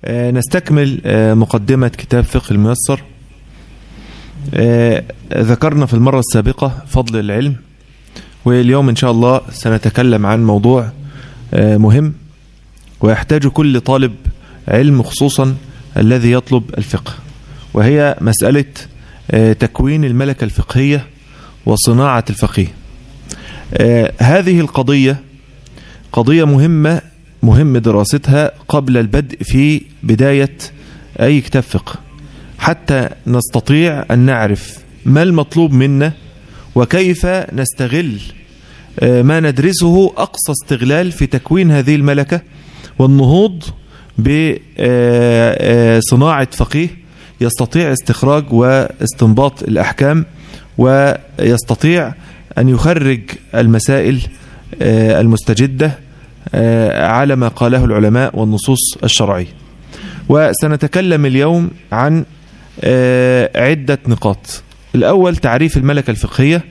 نستكمل مقدمة كتاب فقه الميسر ذكرنا في المرة السابقة فضل العلم واليوم إن شاء الله سنتكلم عن موضوع مهم ويحتاج كل طالب علم خصوصا الذي يطلب الفقه وهي مسألة تكوين الملكة الفقهية وصناعة الفقيه هذه القضية قضية مهمة مهم دراستها قبل البدء في بداية أي كتاب فقه حتى نستطيع أن نعرف ما المطلوب منا وكيف نستغل ما ندرسه أقصى استغلال في تكوين هذه الملكة والنهوض بصناعة فقيه يستطيع استخراج واستنباط الأحكام ويستطيع أن يخرج المسائل المستجدة على ما قاله العلماء والنصوص الشرعية وسنتكلم اليوم عن عدة نقاط الأول تعريف الملكة الفقهية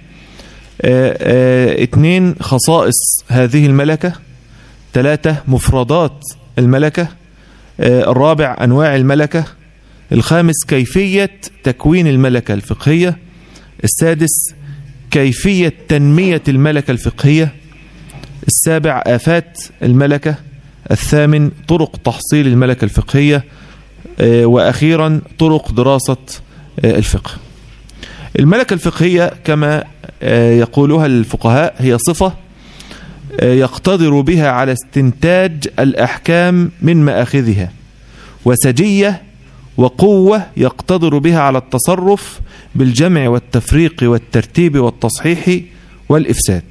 اثنين خصائص هذه الملكة ثلاثة مفردات الملكة الرابع أنواع الملكة الخامس كيفية تكوين الملكة الفقهية السادس كيفية تنمية الملكة الفقهية السابع آفات الملكة الثامن طرق تحصيل الملكة الفقهية وأخيرا طرق دراسة الفقه الملكة الفقهية كما يقولها الفقهاء هي صفة يقتدر بها على استنتاج الأحكام من مآخذها وسجية وقوة يقتدر بها على التصرف بالجمع والتفريق والترتيب والتصحيح والإفساد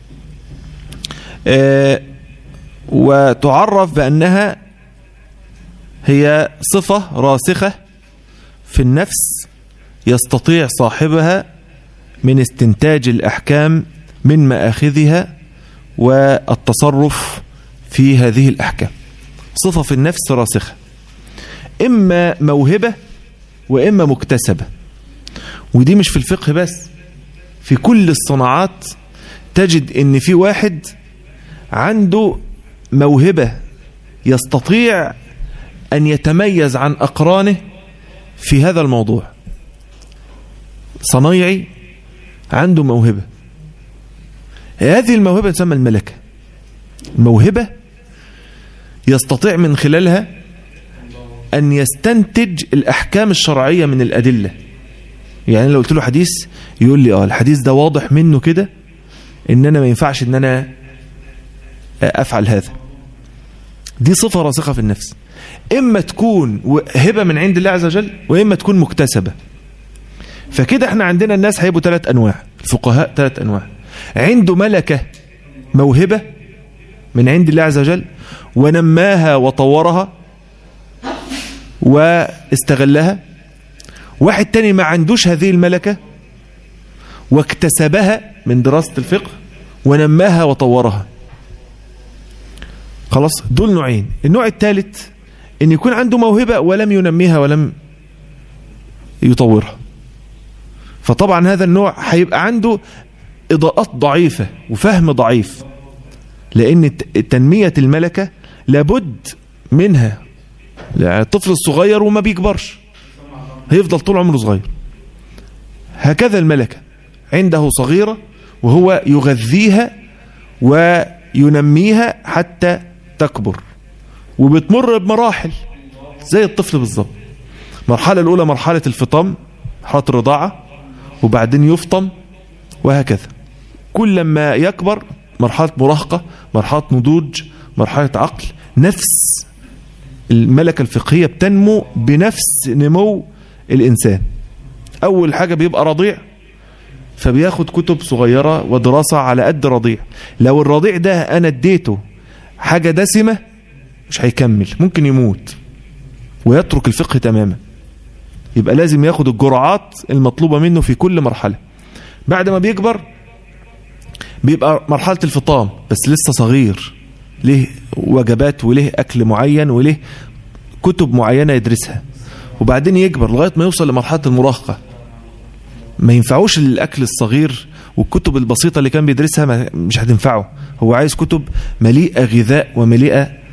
وتعرف بأنها هي صفة راسخة في النفس يستطيع صاحبها من استنتاج الأحكام من مآخذها والتصرف في هذه الأحكام صفة في النفس راسخة إما موهبة وإما مكتسبة ودي مش في الفقه بس في كل الصناعات تجد ان في واحد عنده موهبة يستطيع أن يتميز عن أقرانه في هذا الموضوع صنايعي عنده موهبة هذه الموهبة تسمى الملكة موهبة يستطيع من خلالها أن يستنتج الأحكام الشرعية من الأدلة يعني لو قلت له حديث يقول لي اه الحديث ده واضح منه كده ان انا ما ينفعش ان انا افعل هذا دي صفة راسخة في النفس اما تكون هبة من عند الله عز وجل واما تكون مكتسبة فكده احنا عندنا الناس هيبقوا ثلاث انواع الفقهاء ثلاث انواع عنده ملكة موهبة من عند الله عز وجل ونماها وطورها واستغلها واحد تاني ما عندوش هذه الملكة واكتسبها من دراسة الفقه ونماها وطورها خلاص دول نوعين النوع الثالث ان يكون عنده موهبة ولم ينميها ولم يطورها فطبعا هذا النوع هيبقى عنده إضاءات ضعيفة وفهم ضعيف لأن تنمية الملكة لابد منها الطفل الصغير وما بيكبرش هيفضل طول عمره صغير هكذا الملكة عنده صغيرة وهو يغذيها وينميها حتى تكبر وبتمر بمراحل زي الطفل بالظبط المرحلة الأولى مرحلة الفطام مرحلة الرضاعة وبعدين يفطم وهكذا كل ما يكبر مرحلة مراهقة مرحلة نضوج مرحلة عقل نفس الملكة الفقهية بتنمو بنفس نمو الإنسان أول حاجة بيبقى رضيع فبياخد كتب صغيرة ودراسة على قد رضيع لو الرضيع ده أنا اديته حاجة دسمة مش هيكمل ممكن يموت ويترك الفقه تماما يبقى لازم ياخد الجرعات المطلوبة منه في كل مرحلة بعد ما بيكبر بيبقى مرحلة الفطام بس لسه صغير ليه وجبات وليه أكل معين وليه كتب معينة يدرسها وبعدين يكبر لغاية ما يوصل لمرحلة المراهقة ما ينفعوش الأكل الصغير والكتب البسيطة اللي كان بيدرسها مش هتنفعه هو عايز كتب مليئة غذاء ومليئة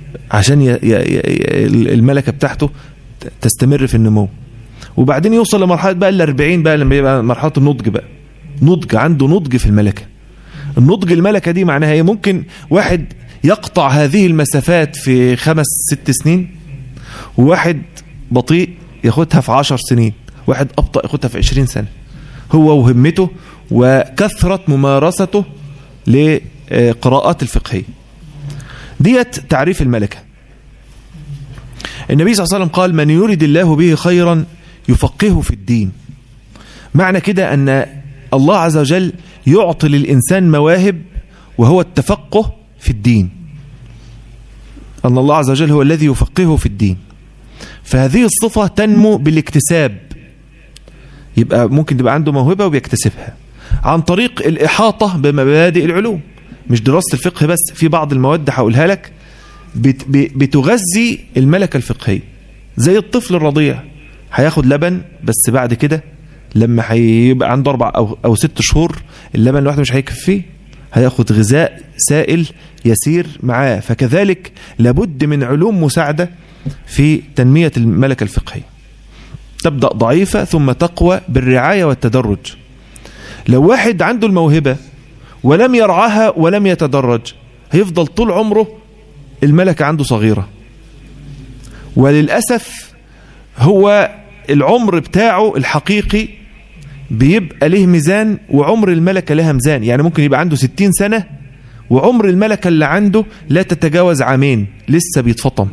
عشان ي... ي... ي... الملكة بتاعته تستمر في النمو وبعدين يوصل لمرحلة بقى ال 40 بقى لما يبقى مرحلة النضج بقى نضج عنده نضج في الملكة النضج الملكة دي معناها ايه ممكن واحد يقطع هذه المسافات في خمس ست سنين وواحد بطيء ياخدها في عشر سنين واحد أبطأ ياخدها في عشرين سنة هو وهمته وكثرة ممارسته لقراءات الفقهية ديت تعريف الملكة النبي صلى الله عليه وسلم قال من يريد الله به خيرا يفقهه في الدين معنى كده أن الله عز وجل يعطي للإنسان مواهب وهو التفقه في الدين أن الله عز وجل هو الذي يفقهه في الدين فهذه الصفة تنمو بالاكتساب يبقى ممكن تبقى عنده موهبة وبيكتسبها عن طريق الإحاطة بمبادئ العلوم مش دراسة الفقه بس في بعض المواد هقولها لك بتغذي الملكة الفقهية زي الطفل الرضيع هياخد لبن بس بعد كده لما هيبقى عنده أربع أو, أو ست شهور اللبن لوحده مش هيكفيه هياخد غذاء سائل يسير معاه فكذلك لابد من علوم مساعدة في تنمية الملكة الفقهية تبدأ ضعيفة ثم تقوى بالرعاية والتدرج لو واحد عنده الموهبة ولم يرعاها ولم يتدرج هيفضل طول عمره الملكة عنده صغيرة وللأسف هو العمر بتاعه الحقيقي بيبقى له ميزان وعمر الملكة لها ميزان يعني ممكن يبقى عنده ستين سنة وعمر الملكة اللي عنده لا تتجاوز عامين لسه بيتفطم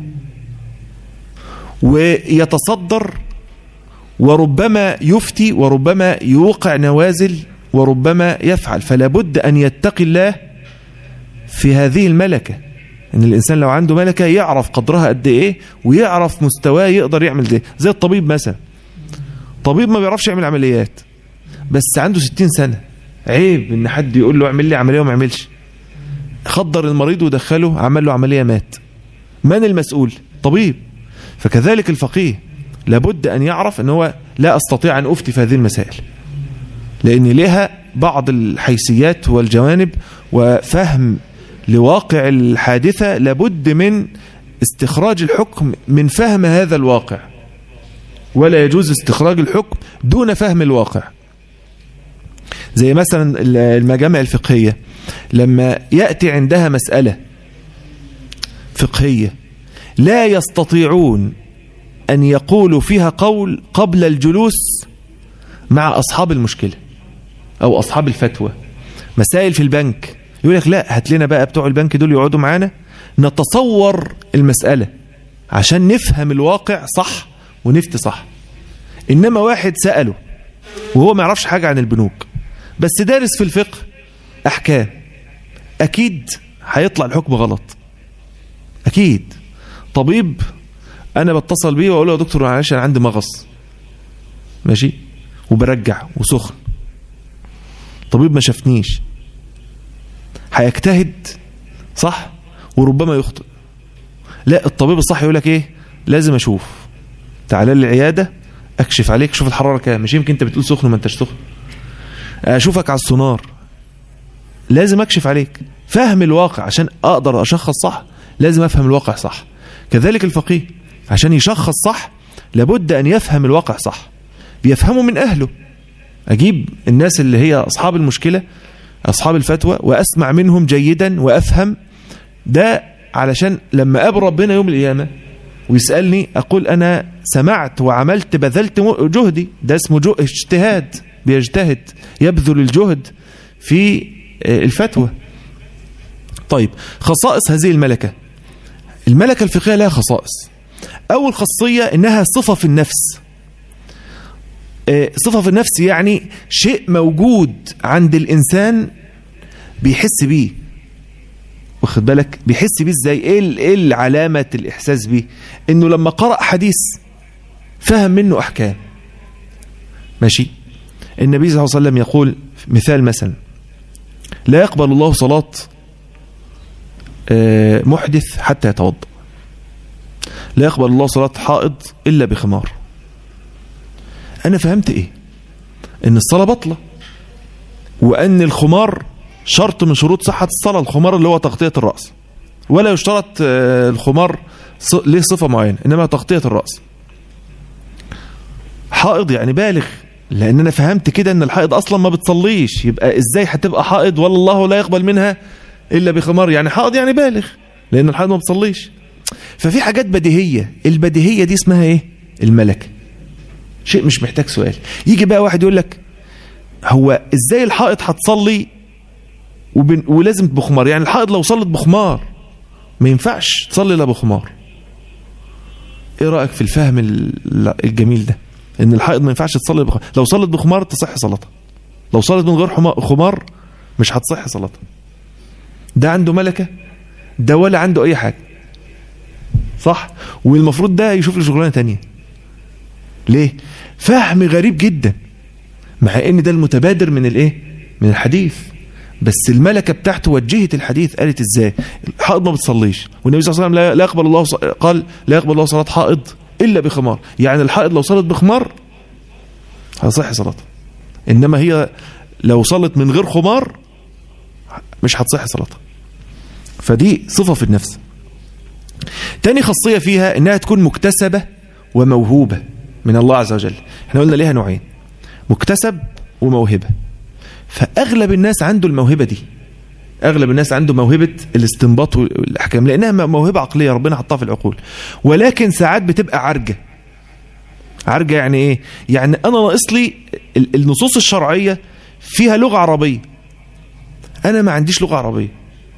ويتصدر وربما يفتي وربما يوقع نوازل وربما يفعل فلا بد أن يتقي الله في هذه الملكة ان الانسان لو عنده ملكة يعرف قدرها قد ايه ويعرف مستواه يقدر يعمل زي زي الطبيب مثلا طبيب ما بيعرفش يعمل عمليات بس عنده 60 سنة عيب ان حد يقول له اعمل لي عملية وما يعملش خدر المريض ودخله عمل له عملية مات من المسؤول طبيب فكذلك الفقيه لابد أن يعرف أن هو لا أستطيع أن أفتي في هذه المسائل لأن لها بعض الحيثيات والجوانب وفهم لواقع الحادثة لابد من استخراج الحكم من فهم هذا الواقع ولا يجوز استخراج الحكم دون فهم الواقع زي مثلا المجامع الفقهية لما يأتي عندها مسألة فقهية لا يستطيعون أن يقولوا فيها قول قبل الجلوس مع أصحاب المشكلة أو أصحاب الفتوى مسائل في البنك يقول لك لا هات لنا بقى بتوع البنك دول يقعدوا معانا نتصور المسألة عشان نفهم الواقع صح ونفتي صح إنما واحد سأله وهو ما يعرفش حاجة عن البنوك بس دارس في الفقه أحكام أكيد هيطلع الحكم غلط أكيد طبيب أنا بتصل بيه وأقول له يا دكتور معلش أنا عندي مغص ماشي وبرجع وسخن طبيب ما شافنيش هيجتهد صح وربما يخطئ لا الطبيب الصح يقول لك ايه لازم اشوف تعال لي العياده اكشف عليك شوف الحراره كام مش يمكن انت بتقول سخن وما انتش سخن اشوفك على السونار لازم اكشف عليك فهم الواقع عشان اقدر اشخص صح لازم افهم الواقع صح كذلك الفقيه عشان يشخص صح لابد ان يفهم الواقع صح بيفهمه من اهله اجيب الناس اللي هي اصحاب المشكله اصحاب الفتوى واسمع منهم جيدا وافهم ده علشان لما اقابل ربنا يوم القيامه ويسالني اقول انا سمعت وعملت بذلت جهدي ده اسمه جو اجتهاد بيجتهد يبذل الجهد في الفتوى طيب خصائص هذه الملكة الملكة الفقهية لها خصائص أول خاصية إنها صفة في النفس صفة في النفس يعني شيء موجود عند الإنسان بيحس بيه واخد بالك بيحس بيه ازاي ايه ايه العلامة الإحساس بيه إنه لما قرأ حديث فهم منه أحكام ماشي النبي صلى الله عليه وسلم يقول مثال مثلا لا يقبل الله صلاة محدث حتى يتوضا لا يقبل الله صلاة حائض إلا بخمار أنا فهمت إيه إن الصلاة بطلة وأن الخمار شرط من شروط صحة الصلاة الخمار اللي هو تغطية الرأس ولا يشترط آه، الخمار ص- ليه صفة معينة إنما تغطية الرأس حائض يعني بالغ لأن أنا فهمت كده إن الحائض أصلا ما بتصليش يبقى إزاي هتبقى حائض والله لا يقبل منها إلا بخمار يعني حائض يعني بالغ لأن الحائض ما بتصليش ففي حاجات بديهية البديهية دي اسمها إيه الملكة شيء مش محتاج سؤال يجي بقى واحد يقول لك هو إزاي الحائض هتصلي وبن... ولازم بخمار يعني الحائض لو صلت بخمار ما ينفعش تصلي الا بخمار ايه رايك في الفهم ال- الجميل ده ان الحائض ما ينفعش تصلي بخمار لو صلت بخمار تصح صلاتها لو صلت من غير حما- خمار مش هتصح صلاتها ده عنده ملكه ده ولا عنده اي حاجه صح والمفروض ده يشوف له شغلانه تانية ليه فهم غريب جدا مع ان ده المتبادر من الايه من الحديث بس الملكه بتاعته وجهت الحديث قالت ازاي الحائض ما بتصليش والنبي صلى الله عليه وسلم لا- لا يقبل الله ص- قال لا يقبل الله صلاه حائض الا بخمار يعني الحائض لو صلت بخمار هتصح صلاتها انما هي لو صلت من غير خمار مش هتصح صلاتها فدي صفه في النفس تاني خاصيه فيها انها تكون مكتسبه وموهوبه من الله عز وجل احنا قلنا ليها نوعين مكتسب وموهبه فاغلب الناس عنده الموهبه دي اغلب الناس عنده موهبه الاستنباط والاحكام لانها موهبه عقليه ربنا حطها في العقول ولكن ساعات بتبقى عرجه عرجه يعني ايه يعني انا ناقص لي ال- النصوص الشرعيه فيها لغه عربيه انا ما عنديش لغه عربيه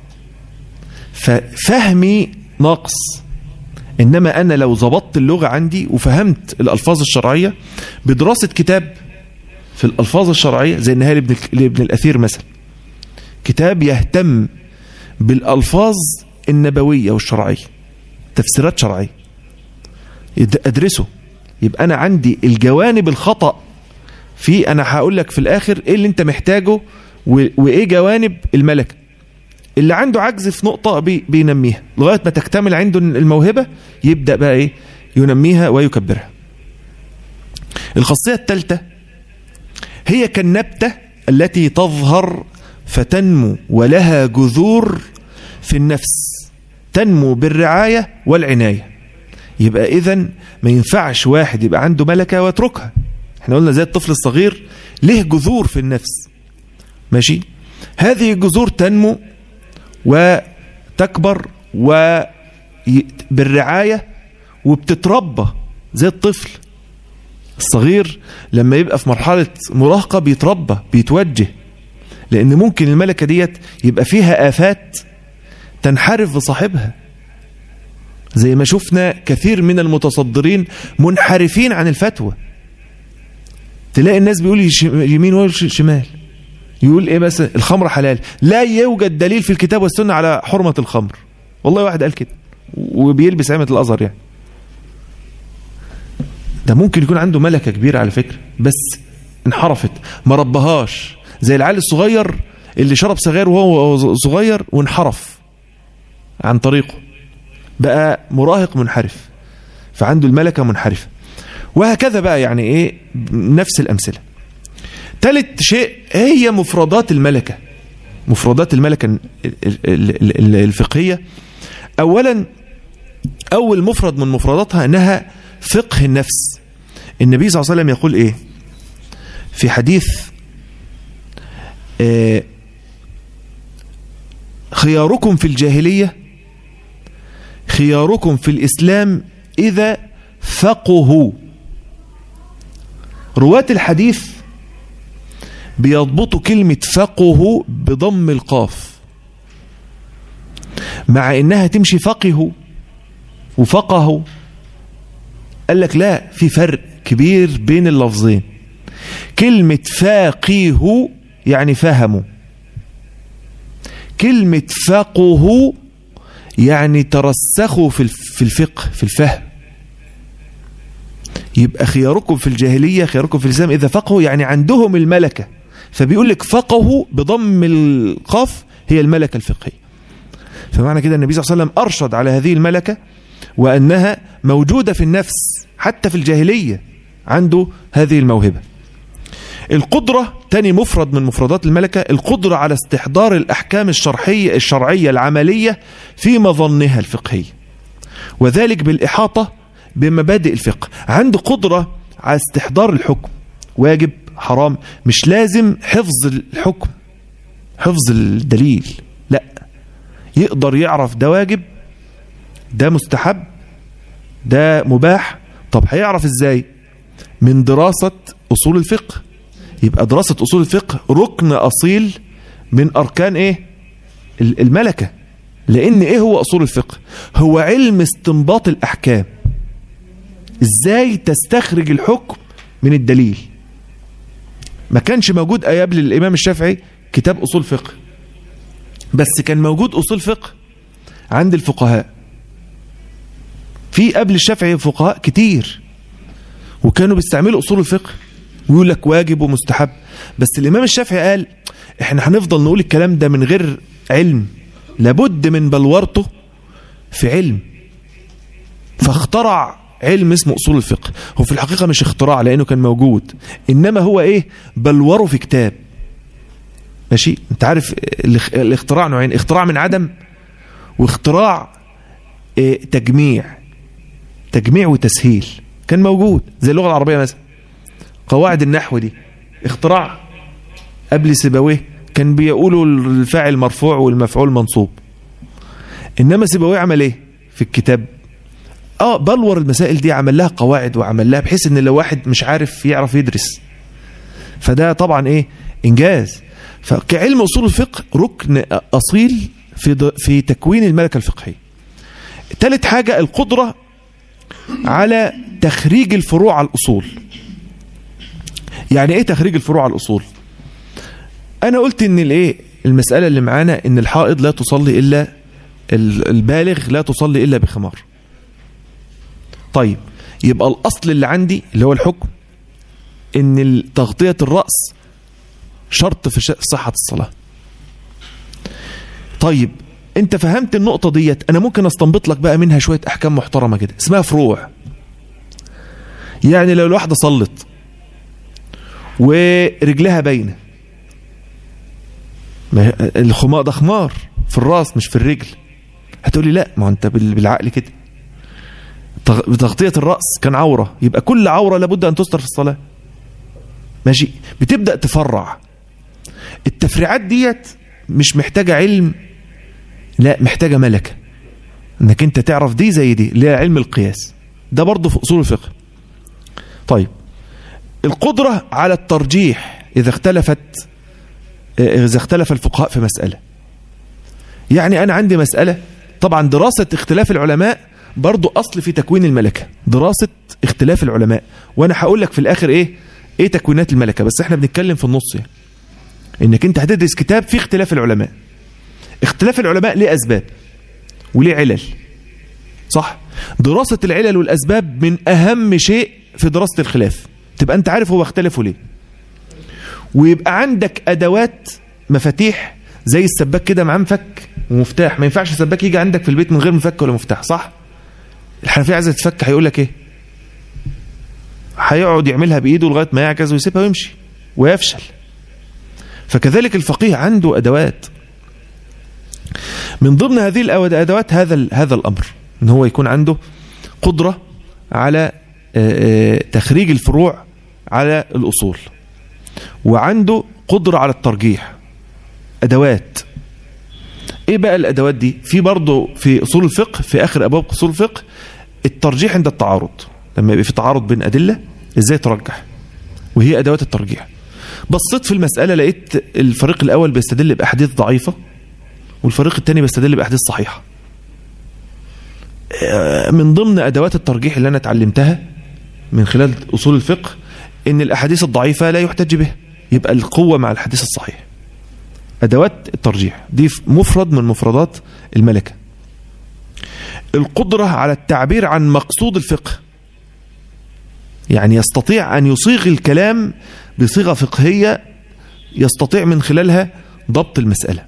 ففهمي ناقص انما انا لو ظبطت اللغه عندي وفهمت الالفاظ الشرعيه بدراسه كتاب في الألفاظ الشرعية زي النهاية لابن, لابن الأثير مثلا كتاب يهتم بالألفاظ النبوية والشرعية تفسيرات شرعية يد- أدرسه يبقى أنا عندي الجوانب الخطأ في أنا هقول لك في الآخر إيه اللي أنت محتاجه و- وإيه جوانب الملكة اللي عنده عجز في نقطة بي بينميها لغاية ما تكتمل عنده الموهبة يبدأ بقى إيه ينميها ويكبرها الخاصية الثالثة هي كالنبتة التي تظهر فتنمو ولها جذور في النفس تنمو بالرعاية والعناية يبقى إذا ما ينفعش واحد يبقى عنده ملكة ويتركها احنا قلنا زي الطفل الصغير له جذور في النفس ماشي هذه الجذور تنمو وتكبر و بالرعاية وبتتربى زي الطفل الصغير لما يبقى في مرحلة مراهقة بيتربى بيتوجه لأن ممكن الملكة ديت يبقى فيها آفات تنحرف بصاحبها زي ما شفنا كثير من المتصدرين منحرفين عن الفتوى تلاقي الناس بيقول يش- يمين وشمال يقول ايه بس الخمر حلال لا يوجد دليل في الكتاب والسنة على حرمة الخمر والله واحد قال كده وبيلبس عمة الأزهر يعني ده ممكن يكون عنده ملكة كبيرة على فكرة بس انحرفت ما ربهاش زي العيال الصغير اللي شرب سجاير وهو صغير وانحرف عن طريقه بقى مراهق منحرف فعنده الملكة منحرفة وهكذا بقى يعني ايه نفس الأمثلة ثالث شيء هي مفردات الملكة مفردات الملكة ال- ال- ال- ال- الفقهية أولا أول مفرد من مفرداتها أنها فقه النفس النبي صلى الله عليه وسلم يقول إيه في حديث آه، خياركم في الجاهلية خياركم في الإسلام إذا فقهوا رواة الحديث بيضبطوا كلمة فقهوا بضم القاف مع إنها تمشي فقهوا وفقهوا قال لك لا في فرق كبير بين اللفظين كلمة فاقيه يعني فهموا كلمة فقه يعني ترسخوا في الف- في الفقه في الفهم يبقى خياركم في الجاهلية خياركم في الإسلام إذا فقهوا يعني عندهم الملكة فبيقول لك فقهوا بضم القاف هي الملكة الفقهية فمعنى كده النبي صلى الله عليه وسلم أرشد على هذه الملكة وأنها موجودة في النفس حتى في الجاهلية عنده هذه الموهبة القدرة تاني مفرد من مفردات الملكة القدرة على استحضار الأحكام الشرعية الشرعية العملية في مظنها الفقهية وذلك بالإحاطة بمبادئ الفقه عنده قدرة على استحضار الحكم واجب حرام مش لازم حفظ الحكم حفظ الدليل لا يقدر يعرف ده واجب ده مستحب ده مباح طب هيعرف ازاي من دراسة أصول الفقه يبقى دراسة أصول الفقه ركن أصيل من أركان إيه الملكة لأن إيه هو أصول الفقه هو علم استنباط الأحكام إزاي تستخرج الحكم من الدليل ما كانش موجود قبل الإمام الشافعي كتاب أصول فقه بس كان موجود أصول فقه عند الفقهاء في قبل الشافعي فقهاء كتير وكانوا بيستعملوا أصول الفقه ويقول لك واجب ومستحب بس الإمام الشافعي قال احنا هنفضل نقول الكلام ده من غير علم لابد من بلورته في علم فاخترع علم اسمه أصول الفقه هو في الحقيقة مش اختراع لأنه كان موجود إنما هو إيه بلوره في كتاب ماشي انت عارف الاختراع نوعين اختراع من عدم واختراع اه تجميع تجميع وتسهيل كان موجود زي اللغة العربية مثلا قواعد النحو دي اختراع قبل سيبويه كان بيقولوا الفاعل مرفوع والمفعول منصوب انما سيبويه عمل ايه في الكتاب اه بلور المسائل دي عمل لها قواعد وعمل لها بحيث ان لو واحد مش عارف يعرف يدرس فده طبعا ايه انجاز فكعلم اصول الفقه ركن اصيل في في تكوين الملكه الفقهيه ثالث حاجه القدره على تخريج الفروع على الاصول يعني ايه تخريج الفروع على الاصول انا قلت ان الايه المساله اللي معانا ان الحائض لا تصلي الا البالغ لا تصلي الا بخمار طيب يبقى الاصل اللي عندي اللي هو الحكم ان تغطيه الراس شرط في صحه الصلاه طيب انت فهمت النقطه ديت انا ممكن استنبط لك بقى منها شويه احكام محترمه كده اسمها فروع يعني لو الواحده صلت ورجلها باينه الخمار ده خمار في الراس مش في الرجل هتقولي لا ما انت بالعقل كده بتغطية الرأس كان عورة يبقى كل عورة لابد أن تستر في الصلاة ماشي بتبدأ تفرع التفريعات ديت مش محتاجة علم لا محتاجة ملكة انك انت تعرف دي زي دي اللي هي علم القياس ده برضه في اصول الفقه طيب القدرة على الترجيح اذا اختلفت اذا اختلف الفقهاء في مسألة يعني انا عندي مسألة طبعا دراسة اختلاف العلماء برضو اصل في تكوين الملكة دراسة اختلاف العلماء وانا هقول لك في الاخر ايه ايه تكوينات الملكة بس احنا بنتكلم في النص يعني انك انت هتدرس كتاب فيه اختلاف العلماء اختلاف العلماء ليه اسباب وليه علل صح دراسة العلل والاسباب من اهم شيء في دراسة الخلاف تبقى انت عارف هو اختلفوا ليه ويبقى عندك ادوات مفاتيح زي السباك كده معاه مفك ومفتاح ما ينفعش السباك يجي عندك في البيت من غير مفك ولا مفتاح صح الحنفيه عايزه تتفك هيقول لك ايه هيقعد يعملها بايده لغايه ما يعجز ويسيبها ويمشي ويفشل فكذلك الفقيه عنده ادوات من ضمن هذه الادوات هذا هذا الامر ان هو يكون عنده قدره على تخريج الفروع على الاصول وعنده قدره على الترجيح ادوات ايه بقى الادوات دي في برضه في اصول الفقه في اخر ابواب اصول الفقه الترجيح عند التعارض لما يبقى في تعارض بين ادله ازاي ترجح وهي ادوات الترجيح بصيت في المساله لقيت الفريق الاول بيستدل باحاديث ضعيفه والفريق الثاني بيستدل باحاديث صحيحه من ضمن ادوات الترجيح اللي انا اتعلمتها من خلال اصول الفقه ان الاحاديث الضعيفه لا يحتج بها يبقى القوه مع الحديث الصحيح أدوات الترجيح دي مفرد من مفردات الملكة القدرة على التعبير عن مقصود الفقه يعني يستطيع أن يصيغ الكلام بصيغة فقهية يستطيع من خلالها ضبط المسألة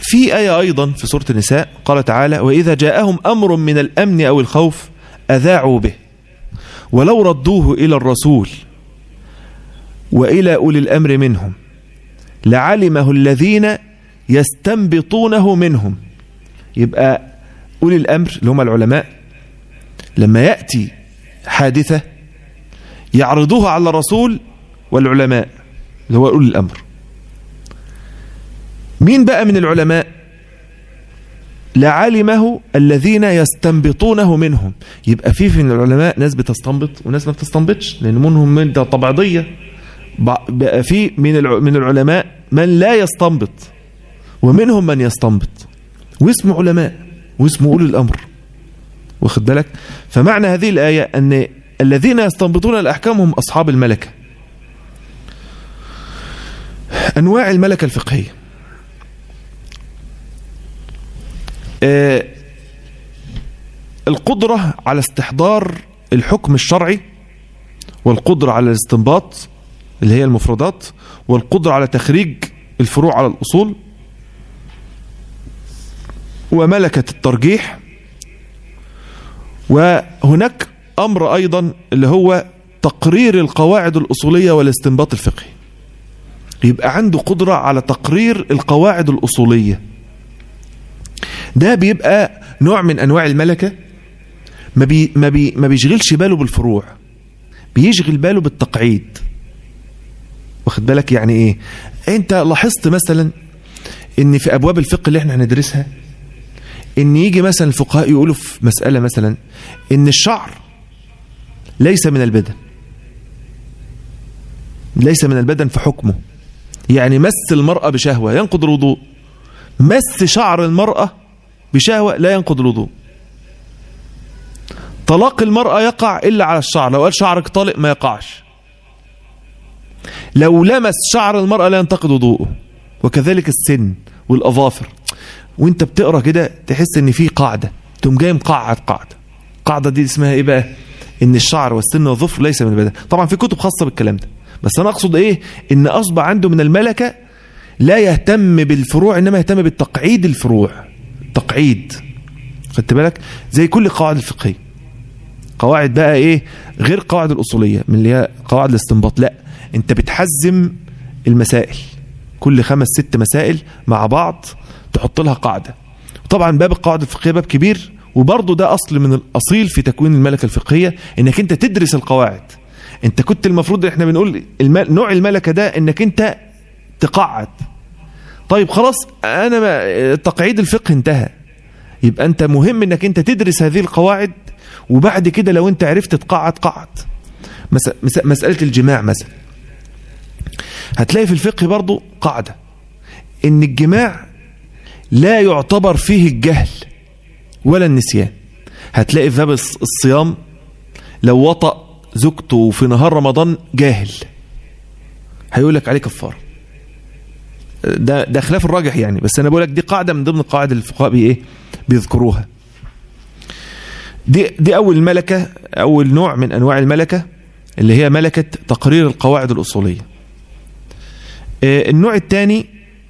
في آية أيضا في سورة النساء قال تعالى وإذا جاءهم أمر من الأمن أو الخوف أذاعوا به ولو ردوه إلى الرسول وإلى أولي الأمر منهم لعلمه الذين يستنبطونه منهم يبقى أولي الأمر اللي هم العلماء لما يأتي حادثة يعرضوها على الرسول والعلماء اللي هو أولي الأمر مين بقى من العلماء لعلمه الذين يستنبطونه منهم يبقى في من العلماء ناس بتستنبط وناس ما بتستنبطش لأن منهم من ده طبيعية بقى في من من العلماء من لا يستنبط ومنهم من يستنبط واسمه علماء واسمه أولي الأمر واخد بالك فمعنى هذه الآية أن الذين يستنبطون الأحكام هم أصحاب الملكة أنواع الملكة الفقهية آه القدرة على استحضار الحكم الشرعي والقدرة على الاستنباط اللي هي المفردات والقدرة على تخريج الفروع على الأصول وملكة الترجيح وهناك أمر أيضا اللي هو تقرير القواعد الأصولية والاستنباط الفقهي يبقى عنده قدرة على تقرير القواعد الأصولية ده بيبقى نوع من أنواع الملكة ما, بي ما, بي ما بيشغلش باله بالفروع بيشغل باله بالتقعيد واخد بالك يعني ايه انت لاحظت مثلا ان في ابواب الفقه اللي احنا هندرسها ان يجي مثلا الفقهاء يقولوا في مسألة مثلا ان الشعر ليس من البدن ليس من البدن في حكمه يعني مس المرأة بشهوة ينقض الوضوء مس شعر المرأة بشهوة لا ينقض الوضوء طلاق المرأة يقع إلا على الشعر لو قال شعرك طالق ما يقعش لو لمس شعر المرأة لا ينتقد وضوءه وكذلك السن والأظافر وانت بتقرا كده تحس ان في قاعده تقوم جاي مقعد قاعده القاعده دي اسمها ايه بقى ان الشعر والسن والظفر ليس من البدن طبعا في كتب خاصه بالكلام ده بس انا اقصد ايه ان اصبح عنده من الملكه لا يهتم بالفروع انما يهتم بالتقعيد الفروع تقعيد خدت بالك زي كل قواعد الفقهيه قواعد بقى ايه غير قواعد الاصوليه من اللي هي قواعد الاستنباط لا انت بتحزم المسائل كل خمس ست مسائل مع بعض تحط لها قاعدة طبعا باب القواعد الفقهية باب كبير وبرضه ده أصل من الأصيل في تكوين الملكة الفقهية إنك أنت تدرس القواعد أنت كنت المفروض إحنا بنقول المل... نوع الملكة ده إنك أنت تقعد طيب خلاص أنا ما... تقعيد الفقه انتهى يبقى أنت مهم إنك أنت تدرس هذه القواعد وبعد كده لو أنت عرفت تقعد قعد مس... مس... مسألة الجماع مثلا هتلاقي في الفقه برضه قاعدة إن الجماع لا يعتبر فيه الجهل ولا النسيان هتلاقي في باب الصيام لو وطأ زوجته في نهار رمضان جاهل هيقول لك عليه كفاره ده ده خلاف الراجح يعني بس انا بقول لك دي قاعده من ضمن القواعد اللي الفقهاء بي ايه بيذكروها دي دي اول ملكه اول نوع من انواع الملكه اللي هي ملكه تقرير القواعد الاصوليه النوع الثاني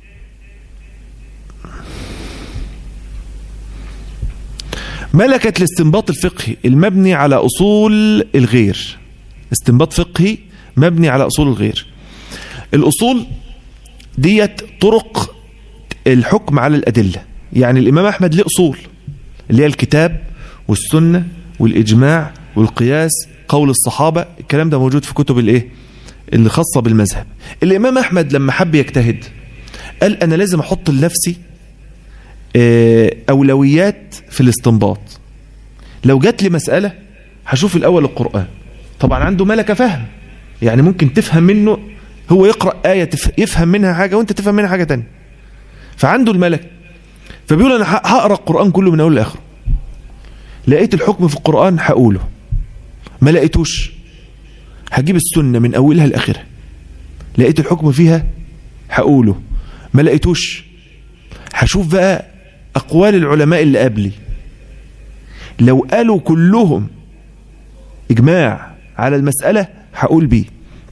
ملكة الاستنباط الفقهي المبني على أصول الغير استنباط فقهي مبني على أصول الغير الأصول ديت طرق الحكم على الأدلة يعني الإمام أحمد له أصول اللي هي الكتاب والسنة والإجماع والقياس قول الصحابة الكلام ده موجود في كتب الإيه اللي خاصة بالمذهب الإمام أحمد لما حب يجتهد قال أنا لازم أحط لنفسي أولويات في الاستنباط لو جات لي مسألة هشوف الأول القرآن طبعا عنده ملكة فهم يعني ممكن تفهم منه هو يقرأ آية يفهم منها حاجة وانت تفهم منها حاجة تانية فعنده الملك فبيقول أنا هقرأ القرآن كله من أول لآخره لقيت الحكم في القرآن هقوله ما لقيتوش هجيب السنة من أولها لآخرها لقيت الحكم فيها هقوله ما لقيتوش هشوف بقى أقوال العلماء اللي قبلي لو قالوا كلهم إجماع على المسألة هقول بيه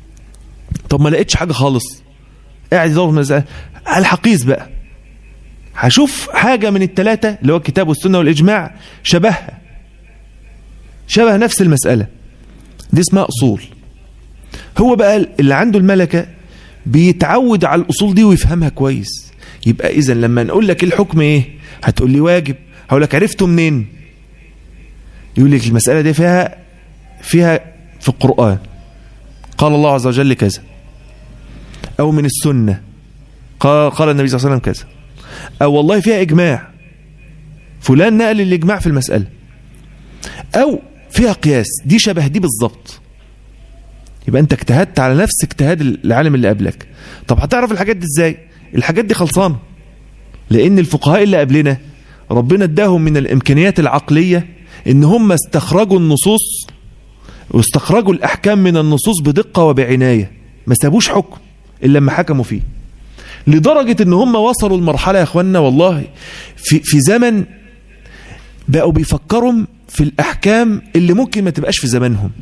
طب ما لقيتش حاجة خالص قاعد يدور في المسألة الحقيس بقى هشوف حاجة من التلاتة اللي هو الكتاب والسنة والإجماع شبهها شبه نفس المسألة دي اسمها أصول هو بقى اللي عنده الملكة بيتعود على الأصول دي ويفهمها كويس يبقى إذا لما نقول لك الحكم إيه هتقول لي واجب هقول لك عرفته منين يقول لك المسألة دي فيها فيها في القرآن قال الله عز وجل كذا أو من السنة قال, قال النبي صلى الله عليه وسلم كذا أو والله فيها إجماع فلان نقل الإجماع في المسألة أو فيها قياس دي شبه دي بالظبط يبقى أنت اجتهدت على نفس اجتهاد العالم اللي قبلك طب هتعرف الحاجات دي إزاي الحاجات دي خلصانة لأن الفقهاء اللي قبلنا ربنا اداهم من الإمكانيات العقلية إن هم استخرجوا النصوص واستخرجوا الأحكام من النصوص بدقة وبعناية ما سابوش حكم إلا لما حكموا فيه لدرجة ان هم وصلوا المرحلة يا اخوانا والله في, في زمن بقوا بيفكروا في الأحكام اللي ممكن ما تبقاش في زمانهم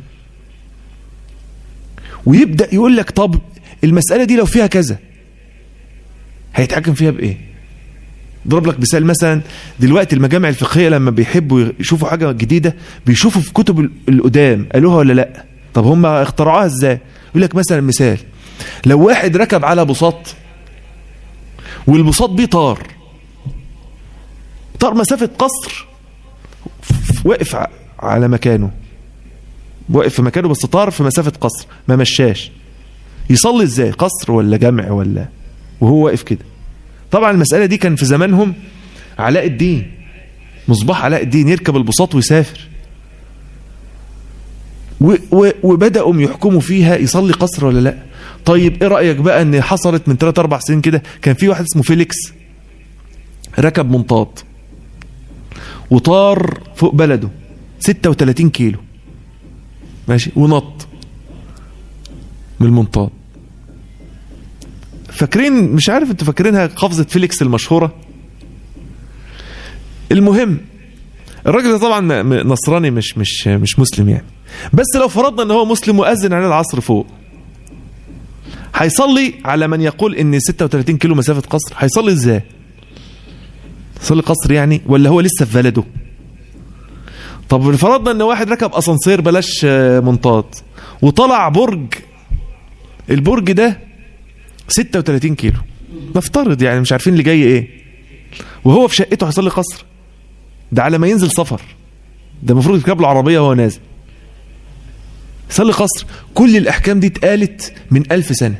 ويبدأ يقول لك طب المسألة دي لو فيها كذا هيتحكم فيها بإيه ضرب لك مثال مثلا دلوقتي المجامع الفقهية لما بيحبوا يشوفوا حاجة جديدة بيشوفوا في كتب القدام قالوها ولا لا طب هم اخترعوها ازاي يقول لك مثلا مثال لو واحد ركب على بساط والبساط بيه طار طار مسافة قصر وقف على مكانه وقف في مكانه بس طار في مسافة قصر ما مشاش يصلي ازاي قصر ولا جمع ولا وهو واقف كده طبعا المسألة دي كان في زمانهم علاء الدين مصباح علاء الدين يركب البساط ويسافر وبدأوا يحكموا فيها يصلي قصر ولا لا طيب ايه رأيك بقى ان حصلت من 3 4 سنين كده كان في واحد اسمه فيليكس ركب منطاد وطار فوق بلده 36 كيلو ماشي ونط من المنطاد فاكرين مش عارف انتوا فاكرينها قفزة فيليكس المشهورة المهم الراجل ده طبعا نصراني مش مش مش مسلم يعني بس لو فرضنا ان هو مسلم واذن على العصر فوق هيصلي على من يقول ان 36 كيلو مسافة قصر هيصلي ازاي صلي قصر يعني ولا هو لسه في بلده طب فرضنا ان واحد ركب اسانسير بلاش منطاد وطلع برج البرج ده 36 كيلو نفترض يعني مش عارفين اللي جاي ايه وهو في شقته هيصلي قصر ده على ما ينزل سفر ده المفروض يركب له عربيه وهو نازل صلي قصر كل الأحكام دي اتقالت من ألف سنة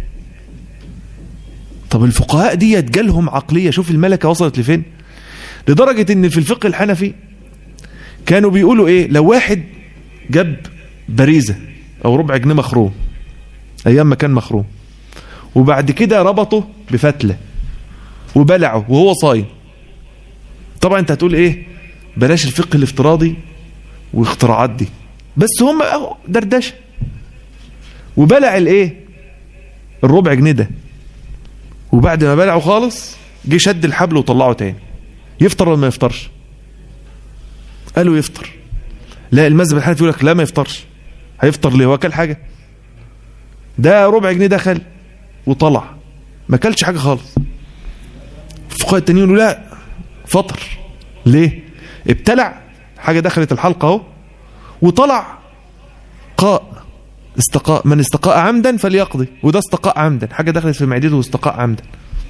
طب الفقهاء دي جالهم عقلية شوف الملكة وصلت لفين لدرجة ان في الفقه الحنفي كانوا بيقولوا ايه لو واحد جاب بريزة او ربع جنيه مخروم ايام ما كان مخروم وبعد كده ربطه بفتلة وبلعه وهو صايم طبعا انت هتقول ايه بلاش الفقه الافتراضي واختراعات دي بس هم دردشه وبلع الايه الربع جنيه ده وبعد ما بلعه خالص جه شد الحبل وطلعه تاني يفطر ولا ما يفطرش قالوا يفطر لا المذهب الحنفي يقول لك لا ما يفطرش هيفطر ليه هو اكل حاجه ده ربع جنيه دخل وطلع ما اكلش حاجه خالص الفقهاء التانيين يقولوا لا فطر ليه ابتلع حاجه دخلت الحلقه اهو وطلع قاء استقاء من استقاء عمدا فليقضي وده استقاء عمدا حاجة دخلت في معدته واستقاء عمدا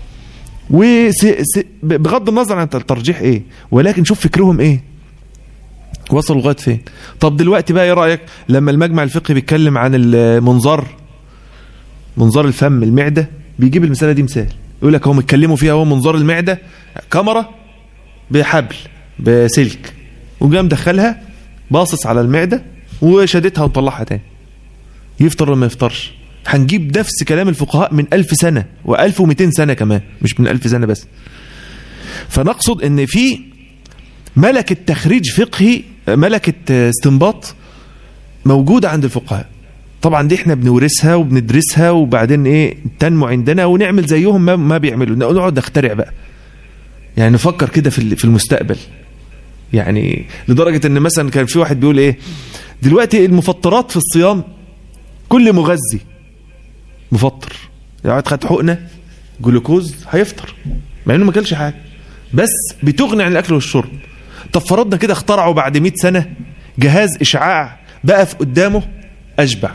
وبغض النظر عن الترجيح ايه ولكن شوف فكرهم ايه وصلوا لغايه فين طب دلوقتي بقى ايه رايك لما المجمع الفقهي بيتكلم عن المنظار منظار الفم المعده بيجيب المساله دي مثال يقول لك هم اتكلموا فيها هو منظار المعده كاميرا بحبل بسلك وقام دخلها باصص على المعدة وشدتها وطلعها تاني يفطر ولا ما يفطرش هنجيب نفس كلام الفقهاء من ألف سنة وألف ومئتين سنة كمان مش من ألف سنة بس فنقصد ان في ملكة تخريج فقهي ملكة استنباط موجودة عند الفقهاء طبعا دي احنا بنورثها وبندرسها وبعدين ايه تنمو عندنا ونعمل زيهم ما, ما بيعملوا نقعد نخترع بقى يعني نفكر كده في في المستقبل يعني لدرجة ان مثلا كان في واحد بيقول ايه دلوقتي المفطرات في الصيام كل مغذي مفطر يعني خد حقنة جلوكوز هيفطر مع انه ما كلش حاجة بس بتغني عن الاكل والشرب طب فرضنا كده اخترعوا بعد 100 سنه جهاز اشعاع بقى في قدامه اشبع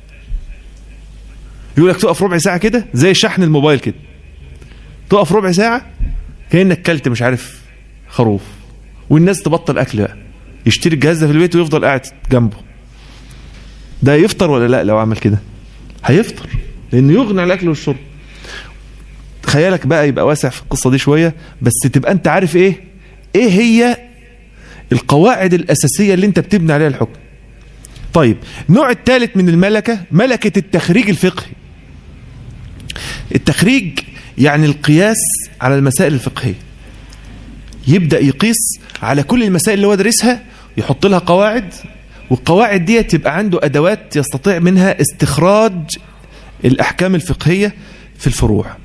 يقول لك تقف ربع ساعه كده زي شحن الموبايل كده تقف ربع ساعه كانك كلت مش عارف خروف والناس تبطل اكل بقى يشتري الجهاز ده في البيت ويفضل قاعد جنبه ده يفطر ولا لا لو عمل كده هيفطر لانه يغني عن الاكل والشرب خيالك بقى يبقى واسع في القصه دي شويه بس تبقى انت عارف ايه ايه هي القواعد الاساسيه اللي انت بتبني عليها الحكم طيب النوع الثالث من الملكه ملكه التخريج الفقهي التخريج يعني القياس على المسائل الفقهيه يبدا يقيس على كل المسائل اللي هو دارسها يحط لها قواعد والقواعد دي تبقى عنده ادوات يستطيع منها استخراج الاحكام الفقهيه في الفروع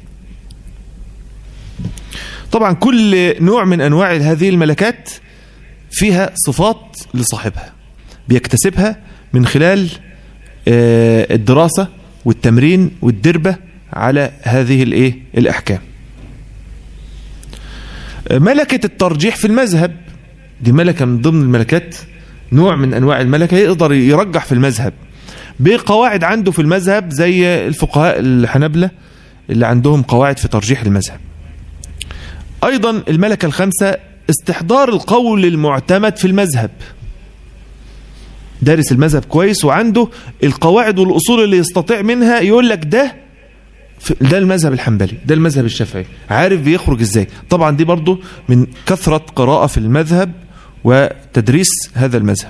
طبعا كل نوع من انواع هذه الملكات فيها صفات لصاحبها بيكتسبها من خلال الدراسه والتمرين والدربه على هذه الايه الاحكام ملكه الترجيح في المذهب دي ملكه من ضمن الملكات نوع من انواع الملكه يقدر يرجح في المذهب بقواعد عنده في المذهب زي الفقهاء الحنبلة اللي عندهم قواعد في ترجيح المذهب أيضا الملكة الخامسة استحضار القول المعتمد في المذهب دارس المذهب كويس وعنده القواعد والأصول اللي يستطيع منها يقول لك ده ده المذهب الحنبلي ده المذهب الشافعي عارف بيخرج ازاي طبعا دي برضو من كثرة قراءة في المذهب وتدريس هذا المذهب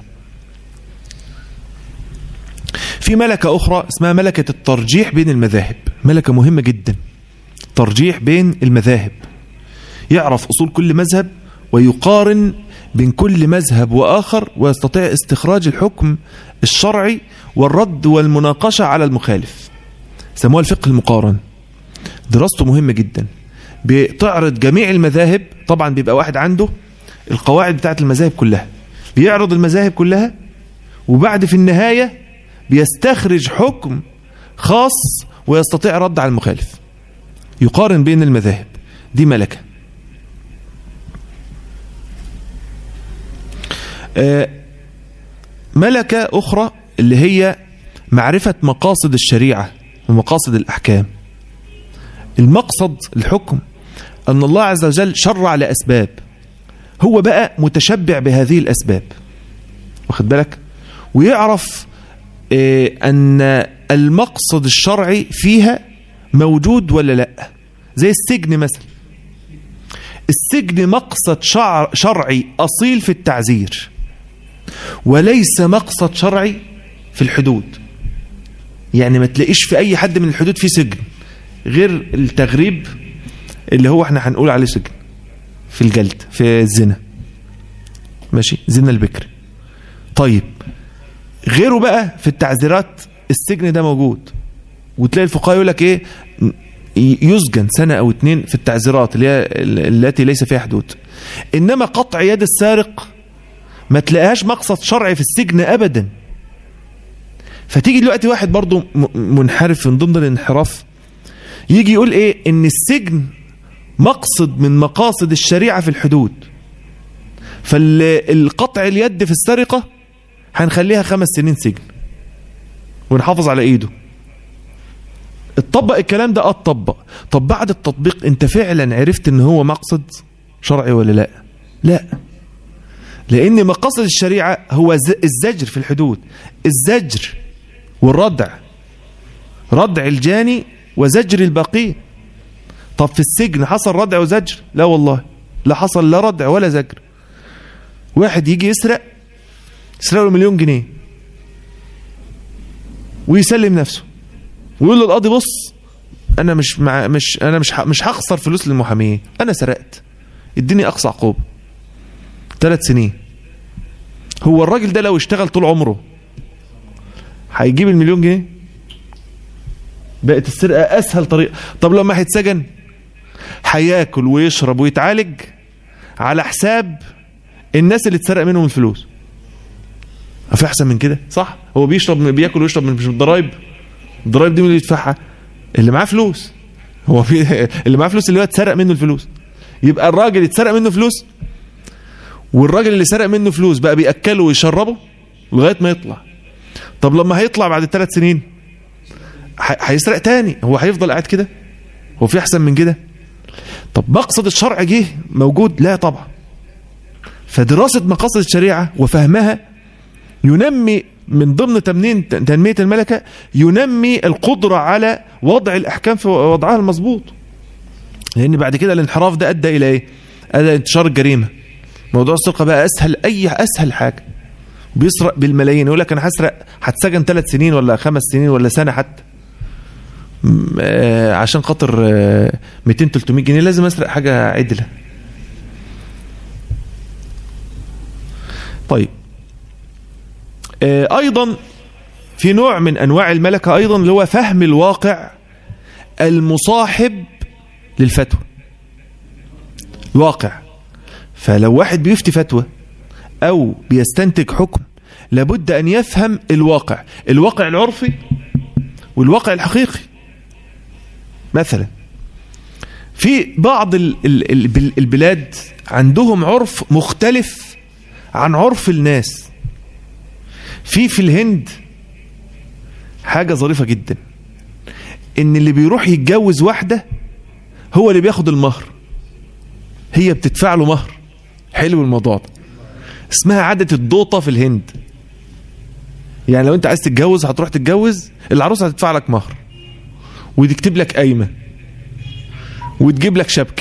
في ملكة أخرى اسمها ملكة الترجيح بين المذاهب ملكة مهمة جدا ترجيح بين المذاهب يعرف أصول كل مذهب ويقارن بين كل مذهب وآخر ويستطيع استخراج الحكم الشرعي والرد والمناقشة على المخالف سموها الفقه المقارن دراسته مهمة جدا بتعرض جميع المذاهب طبعا بيبقى واحد عنده القواعد بتاعت المذاهب كلها بيعرض المذاهب كلها وبعد في النهاية بيستخرج حكم خاص ويستطيع رد على المخالف يقارن بين المذاهب دي ملكة ملكة أخرى اللي هي معرفة مقاصد الشريعة ومقاصد الأحكام المقصد الحكم أن الله عز وجل شرع لأسباب هو بقى متشبع بهذه الأسباب واخد بالك ويعرف أن المقصد الشرعي فيها موجود ولا لا زي السجن مثلا السجن مقصد شعر شرعي أصيل في التعزير وليس مقصد شرعي في الحدود يعني ما تلاقيش في أي حد من الحدود في سجن غير التغريب اللي هو احنا هنقول عليه سجن في الجلد في الزنا ماشي زنا البكر طيب غيره بقى في التعزيرات السجن ده موجود وتلاقي الفقهاء يقول لك ايه يسجن سنة او اتنين في التعزيرات اللي هي التي ليس فيها حدود انما قطع يد السارق ما تلاقيهاش مقصد شرعي في السجن ابدا فتيجي دلوقتي واحد برضو منحرف من ضمن الانحراف يجي يقول ايه ان السجن مقصد من مقاصد الشريعة في الحدود فالقطع اليد في السرقة هنخليها خمس سنين سجن ونحافظ على ايده اتطبق الكلام ده اه اتطبق طب بعد التطبيق انت فعلا عرفت ان هو مقصد شرعي ولا لا لا لان مقاصد الشريعة هو الزجر في الحدود الزجر والردع ردع الجاني وزجر الباقين طب في السجن حصل ردع وزجر لا والله لا حصل لا ردع ولا زجر واحد يجي يسرق يسرق له مليون جنيه ويسلم نفسه ويقول للقاضي بص انا مش مع مش انا مش مش هخسر فلوس للمحامين انا سرقت اديني اقصى عقوبه ثلاث سنين هو الراجل ده لو اشتغل طول عمره هيجيب المليون جنيه بقت السرقه اسهل طريقه طب لما هيتسجن هياكل ويشرب ويتعالج على حساب الناس اللي اتسرق منهم الفلوس في احسن من كده صح هو بيشرب بياكل ويشرب مش بالضرايب الضرايب دي مين اللي يدفعها اللي معاه فلوس هو في اللي معاه فلوس اللي هو اتسرق منه الفلوس يبقى الراجل اتسرق منه فلوس والراجل اللي سرق منه فلوس بقى بيأكله ويشربه لغاية ما يطلع طب لما هيطلع بعد ثلاث سنين هيسرق تاني هو هيفضل قاعد كده هو في احسن من كده طب مقصد الشرع جه موجود لا طبعا فدراسة مقاصد الشريعة وفهمها ينمي من ضمن تمنين تنمية الملكة ينمي القدرة على وضع الأحكام في وضعها المظبوط لأن بعد كده الانحراف ده أدى إلى إيه؟ أدى انتشار الجريمة موضوع السرقة بقى أسهل أي أسهل حاجة بيسرق بالملايين يقول لك أنا هسرق هتسجن ثلاث سنين ولا خمس سنين ولا سنة حتى آه عشان خاطر آه 200 300 جنيه لازم أسرق حاجة عدلة طيب آه أيضا في نوع من أنواع الملكة أيضا اللي هو فهم الواقع المصاحب للفتوى الواقع فلو واحد بيفتي فتوى أو بيستنتج حكم لابد أن يفهم الواقع الواقع العرفي والواقع الحقيقي مثلا في بعض البلاد عندهم عرف مختلف عن عرف الناس في في الهند حاجة ظريفة جدا ان اللي بيروح يتجوز واحدة هو اللي بياخد المهر هي بتدفع له مهر حلو الموضوع ده اسمها عادة الدوطة في الهند يعني لو انت عايز تتجوز هتروح تتجوز العروسة هتدفع لك مهر وتكتب لك قايمة وتجيب لك شبكة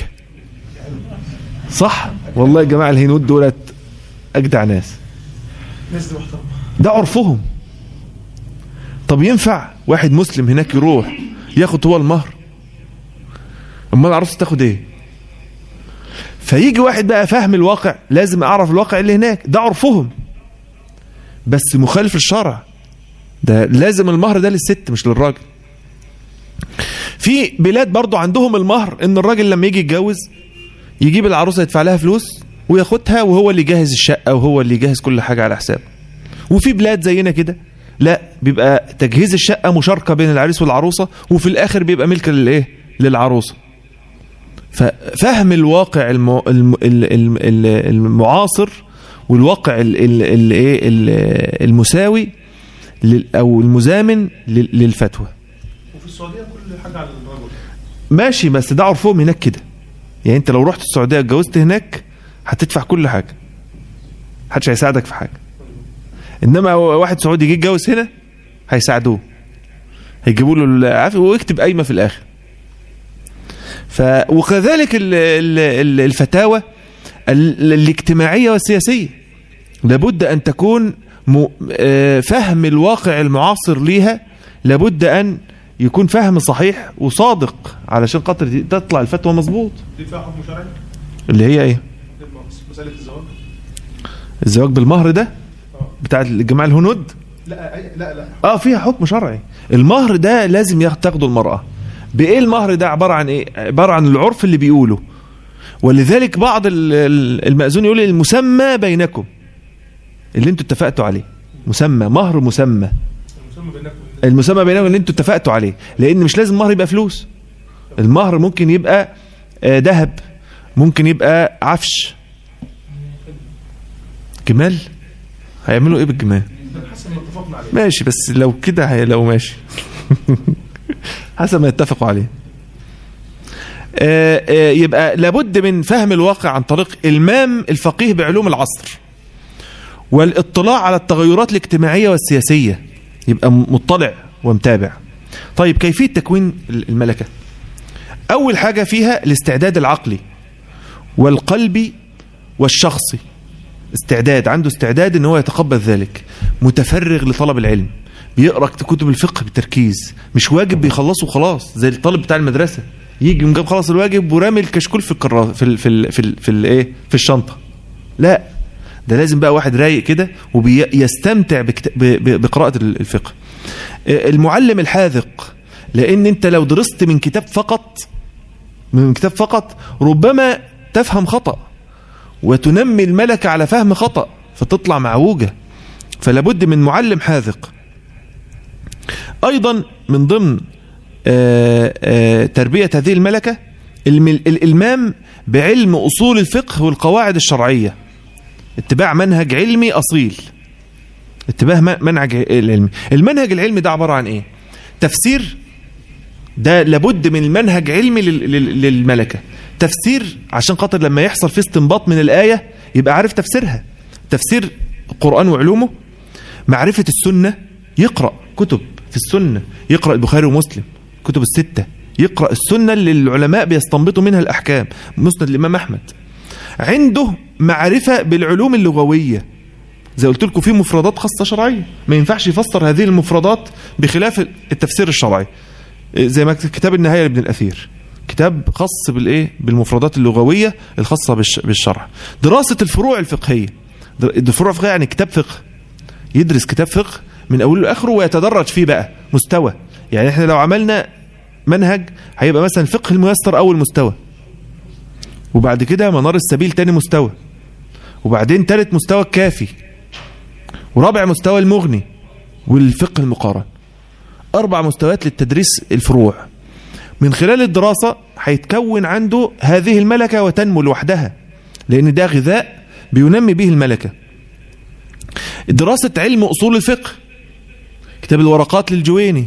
صح والله يا جماعة الهنود دولت أجدع ناس ناس دي محترمة ده عرفهم طب ينفع واحد مسلم هناك يروح ياخد هو المهر امال العروسه تاخد ايه فيجي واحد بقى فاهم الواقع لازم اعرف الواقع اللي هناك ده عرفهم بس مخالف للشرع ده لازم المهر ده للست مش للراجل في بلاد برضو عندهم المهر ان الراجل لما يجي يتجوز يجيب العروسه يدفع لها فلوس وياخدها وهو اللي يجهز الشقه وهو اللي يجهز كل حاجه على حسابه وفي بلاد زينا كده لا بيبقى تجهيز الشقه مشاركه بين العريس والعروسه وفي الاخر بيبقى ملك للايه للعروسه ففهم الواقع الم... الم... الم... المعاصر والواقع الايه المساوي لل... او المزامن لل... للفتوى وفي السعودية كل حاجة على الرجل ماشي بس ده عرفهم هناك كده يعني انت لو رحت السعوديه اتجوزت هناك هتدفع كل حاجه محدش هيساعدك في حاجه انما واحد سعودي يجي يتجوز هنا هيساعدوه هيجيبوا له العافيه ويكتب قايمه في الاخر ف وكذلك ال... ال... الفتاوى ال... الاجتماعيه والسياسيه لابد ان تكون م... فهم الواقع المعاصر ليها لابد ان يكون فهم صحيح وصادق علشان خاطر تطلع الفتوى مظبوط دي فيها حكم شرعي اللي هي ايه مسألة الزواج الزواج بالمهر ده بتاع الجماعه الهنود لا أي- لا لا اه فيها حكم شرعي المهر ده لازم ياخد- تاخده المرأة بايه المهر ده عبارة عن ايه عبارة عن العرف اللي بيقوله ولذلك بعض ال- ال- المأذون يقول المسمى بينكم اللي انتوا اتفقتوا عليه مسمى مهر مسمى المسمى بينكم المسمى بينكم اللي انتوا اتفقتوا عليه لان مش لازم المهر يبقى فلوس المهر ممكن يبقى آه، ذهب ممكن يبقى عفش جمال هيعملوا ايه بالجمال حسب ما اتفقنا عليه ماشي بس لو كده هي لو ماشي حسب ما يتفقوا عليه آه، آه، يبقى لابد من فهم الواقع عن طريق المام الفقيه بعلوم العصر والاطلاع على التغيرات الاجتماعية والسياسية يبقى مطلع ومتابع طيب كيفية تكوين الملكة أول حاجة فيها الاستعداد العقلي والقلبي والشخصي استعداد عنده استعداد ان هو يتقبل ذلك متفرغ لطلب العلم بيقرا كتب الفقه بتركيز مش واجب بيخلصه خلاص زي الطالب بتاع المدرسه يجي مجاب خلص الواجب ورامي الكشكول في الكرا في ال في ال في ال في الايه في الشنطه لا ده لازم بقى واحد رايق كده وبيستمتع بكت... ب... ب... بقراءه الفقه آه، المعلم الحاذق لان انت لو درست من كتاب فقط من كتاب فقط ربما تفهم خطأ وتنمي الملكة على فهم خطأ فتطلع معوجة فلابد من معلم حاذق أيضا من ضمن آه، آه، تربية هذه الملكة الم- الإلمام بعلم أصول الفقه والقواعد الشرعية اتباع منهج علمي أصيل اتباع م- منهج العلمي المنهج العلمي ده عبارة عن ايه تفسير ده لابد من المنهج علمي لل- لل- للملكة تفسير عشان خاطر لما يحصل فيه استنباط من الآية يبقى عارف تفسيرها تفسير القرآن وعلومه معرفة السنة يقرأ كتب في السنة يقرأ البخاري ومسلم كتب الستة يقرأ السنة اللي العلماء بيستنبطوا منها الأحكام مسند الإمام أحمد عنده معرفة بالعلوم اللغوية زي قلت لكم في مفردات خاصة شرعية ما ينفعش يفسر هذه المفردات بخلاف التفسير الشرعي زي ما كتاب النهاية لابن الأثير كتاب خاص بالايه بالمفردات اللغوية الخاصة بالش- بالشرع دراسة الفروع الفقهية در- الفروع الفقهية يعني كتاب فقه يدرس كتاب فقه من اوله لاخره ويتدرج فيه بقى مستوى يعني احنا لو عملنا منهج هيبقى مثلا الفقه الميسر اول مستوى وبعد كده منار السبيل تاني مستوى وبعدين تالت مستوى الكافي ورابع مستوى المغني والفقه المقارن اربع مستويات للتدريس الفروع من خلال الدراسة هيتكون عنده هذه الملكة وتنمو لوحدها لان ده غذاء بينمي به الملكة دراسة علم أصول الفقه كتاب الورقات للجويني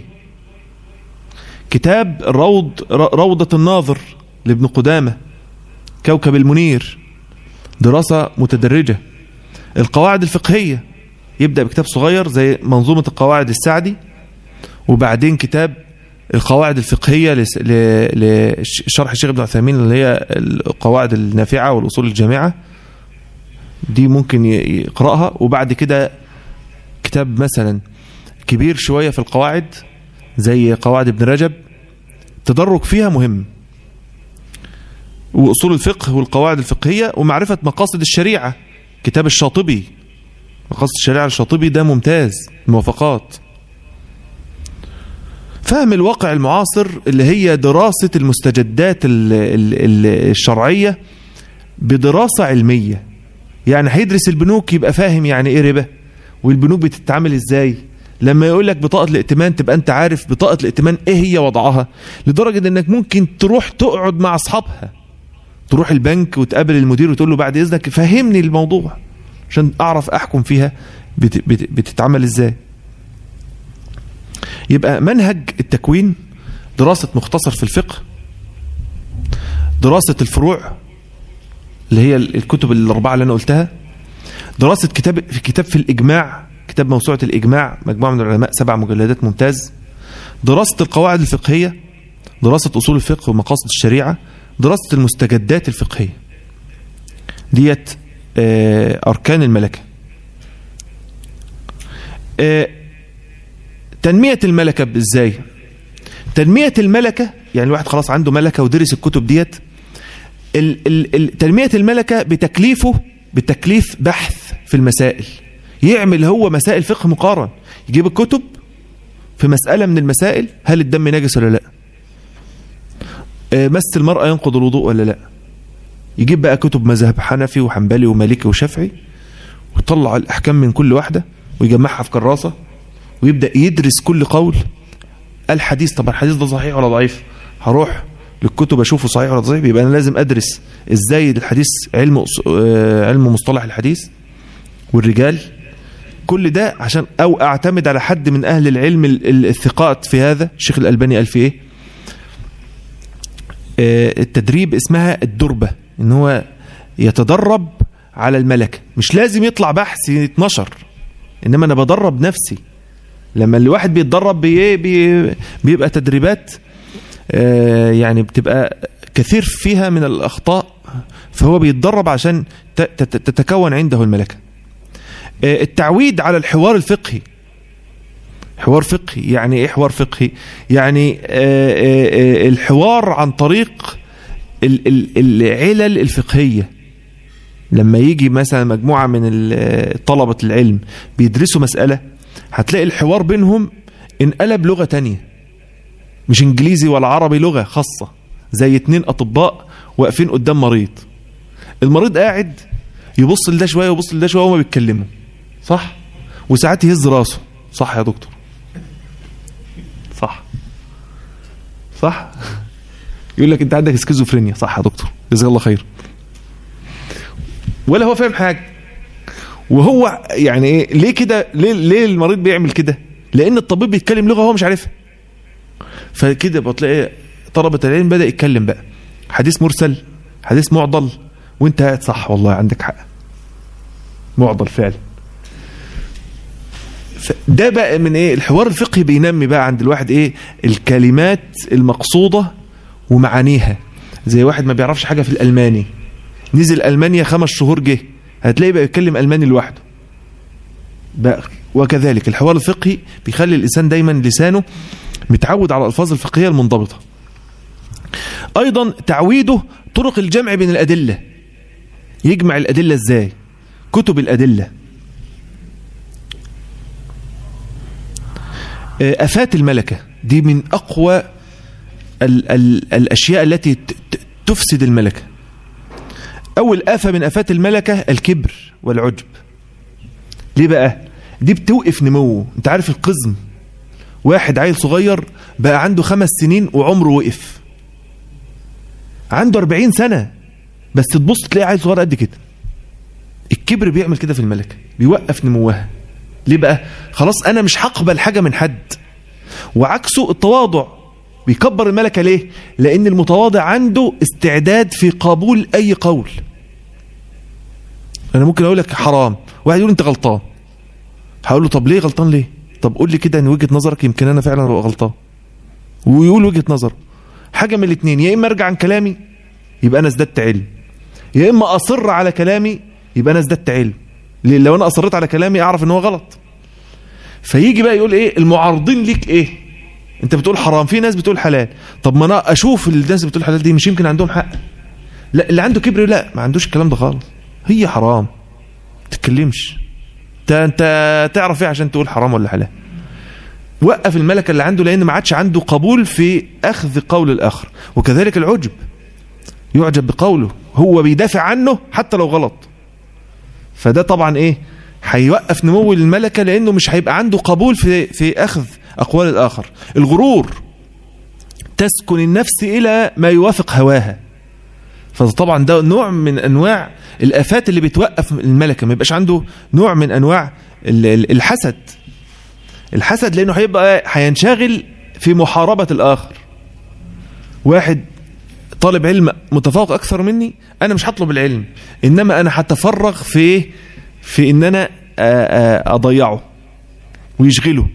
كتاب روض روضة الناظر لابن قدامة كوكب المنير دراسة متدرجة القواعد الفقهية يبدأ بكتاب صغير زي منظومة القواعد السعدي وبعدين كتاب القواعد الفقهية لس- ل- لشرح الشيخ ابن عثيمين اللي هي القواعد النافعة والأصول الجامعة دي ممكن ي- يقرأها وبعد كده كتاب مثلا كبير شوية في القواعد زي قواعد ابن رجب تدرج فيها مهم وأصول الفقه والقواعد الفقهية ومعرفة مقاصد الشريعة كتاب الشاطبي مقاصد الشريعة الشاطبي ده ممتاز الموافقات فهم الواقع المعاصر اللي هي دراسة المستجدات ال- ال- ال- الشرعية بدراسة علمية يعني هيدرس البنوك يبقى فاهم يعني ايه ربا والبنوك بتتعامل ازاي لما يقول لك بطاقة الائتمان تبقى انت عارف بطاقة الائتمان ايه هي وضعها لدرجة انك ممكن تروح تقعد مع اصحابها تروح البنك وتقابل المدير وتقول له بعد اذنك فهمني الموضوع عشان اعرف احكم فيها بت بت بتتعمل ازاي يبقى منهج التكوين دراسة مختصر في الفقه دراسة الفروع اللي هي الكتب الأربعة اللي أنا قلتها دراسة كتاب في كتاب في الإجماع كتاب موسوعة الإجماع مجموعة من العلماء سبع مجلدات ممتاز دراسة القواعد الفقهية دراسة أصول الفقه ومقاصد الشريعة دراسة المستجدات الفقهية ديت آه، أركان الملكة آه، تنمية الملكة ازاي تنمية الملكة يعني الواحد خلاص عنده ملكة ودرس الكتب ديت ال ال ال تنمية الملكة بتكليفه بتكليف بحث في المسائل يعمل هو مسائل فقه مقارن يجيب الكتب في مسألة من المسائل هل الدم نجس ولا لا آه، مس المرأة ينقض الوضوء ولا لا يجيب بقى كتب مذهب حنفي وحنبلي ومالكي وشافعي ويطلع الأحكام من كل واحدة ويجمعها في كراسة ويبدأ يدرس كل قول الحديث طب الحديث ده صحيح ولا ضعيف هروح للكتب اشوفه صحيح ولا ضعيف يبقى انا لازم ادرس ازاي الحديث علم أص- آه، علم مصطلح الحديث والرجال كل ده عشان او اعتمد على حد من اهل العلم ال- ال- الثقات في هذا الشيخ الالباني قال في ايه آه، التدريب اسمها الدربة ان هو يتدرب على الملكة مش لازم يطلع بحث يتنشر انما انا بدرب نفسي لما الواحد بيتدرب بي بي بيبقى تدريبات آه، يعني بتبقى كثير فيها من الأخطاء فهو بيتدرب عشان ت- ت- تتكون عنده الملكة آه، التعويد على الحوار الفقهي حوار فقهي يعني ايه حوار فقهي يعني آه، آه، آه، الحوار عن طريق ال- ال- العلل الفقهية لما يجي مثلا مجموعة من ال- طلبة العلم بيدرسوا مسألة هتلاقي الحوار بينهم انقلب لغة تانية مش انجليزي ولا عربي لغة خاصة زي اتنين اطباء واقفين قدام مريض المريض قاعد يبص لده شوية ويبص لده شوية وهما بيتكلموا صح وساعات يهز راسه صح يا دكتور صح صح يقول لك انت عندك سكيزوفرينيا صح يا دكتور جزاك الله خير ولا هو فاهم حاجه وهو يعني ايه ليه كده ليه ليه المريض بيعمل كده لان الطبيب بيتكلم لغه هو مش عارفها فكده بتلاقي طلبه العلم بدا يتكلم بقى حديث مرسل حديث معضل وانت قاعد صح والله عندك حق معضل فعلا ف- ده بقى من ايه الحوار الفقهي بينمي بقى عند الواحد ايه الكلمات المقصودة ومعانيها زي واحد ما بيعرفش حاجة في الألماني نزل ألمانيا خمس شهور جه هتلاقي بقى يتكلم ألماني لوحده بقى وكذلك الحوار الفقهي بيخلي الإنسان دايما لسانه متعود على الألفاظ الفقهية المنضبطة أيضا تعويده طرق الجمع بين الأدلة يجمع الأدلة إزاي كتب الأدلة أفات الملكة دي من أقوى ال ال الأشياء التي ت- ت- تفسد الملكة أول آفة من آفات الملكة الكبر والعجب ليه بقى دي بتوقف نموه انت عارف القزم واحد عيل صغير بقى عنده خمس سنين وعمره وقف عنده 40 سنة بس تبص تلاقي عيل صغير قد كده الكبر بيعمل كده في الملكة بيوقف نموها ليه بقى خلاص انا مش هقبل حاجة من حد وعكسه التواضع بيكبر الملكة ليه لان المتواضع عنده استعداد في قبول اي قول انا ممكن اقول لك حرام واحد يقول انت غلطان هقول له طب ليه غلطان ليه طب قول لي كده ان وجهة نظرك يمكن انا فعلا ابقى غلطان ويقول وجهة نظره حاجة من الاثنين يا اما ارجع عن كلامي يبقى انا ازددت علم يا اما اصر على كلامي يبقى انا ازددت علم ليه؟ لو انا اصريت على كلامي اعرف ان هو غلط فيجي بقى يقول ايه المعارضين ليك ايه انت بتقول حرام في ناس بتقول حلال طب ما انا اشوف الناس اللي بتقول حلال دي مش يمكن عندهم حق لا اللي عنده كبر لا ما عندوش الكلام ده خالص هي حرام ما تتكلمش انت انت تعرف ايه عشان تقول حرام ولا حلال وقف الملكه اللي عنده لان ما عادش عنده قبول في اخذ قول الاخر وكذلك العجب يعجب بقوله هو بيدافع عنه حتى لو غلط فده طبعا ايه هيوقف نمو الملكه لانه مش هيبقى عنده قبول في في اخذ اقوال الاخر الغرور تسكن النفس الى ما يوافق هواها فطبعا ده نوع من انواع الافات اللي بتوقف الملكه ما يبقاش عنده نوع من انواع ال- ال- الحسد الحسد لانه هيبقى هينشغل في محاربه الاخر واحد طالب علم متفوق اكثر مني انا مش هطلب العلم انما انا هتفرغ في في ان انا آ- آ- اضيعه ويشغله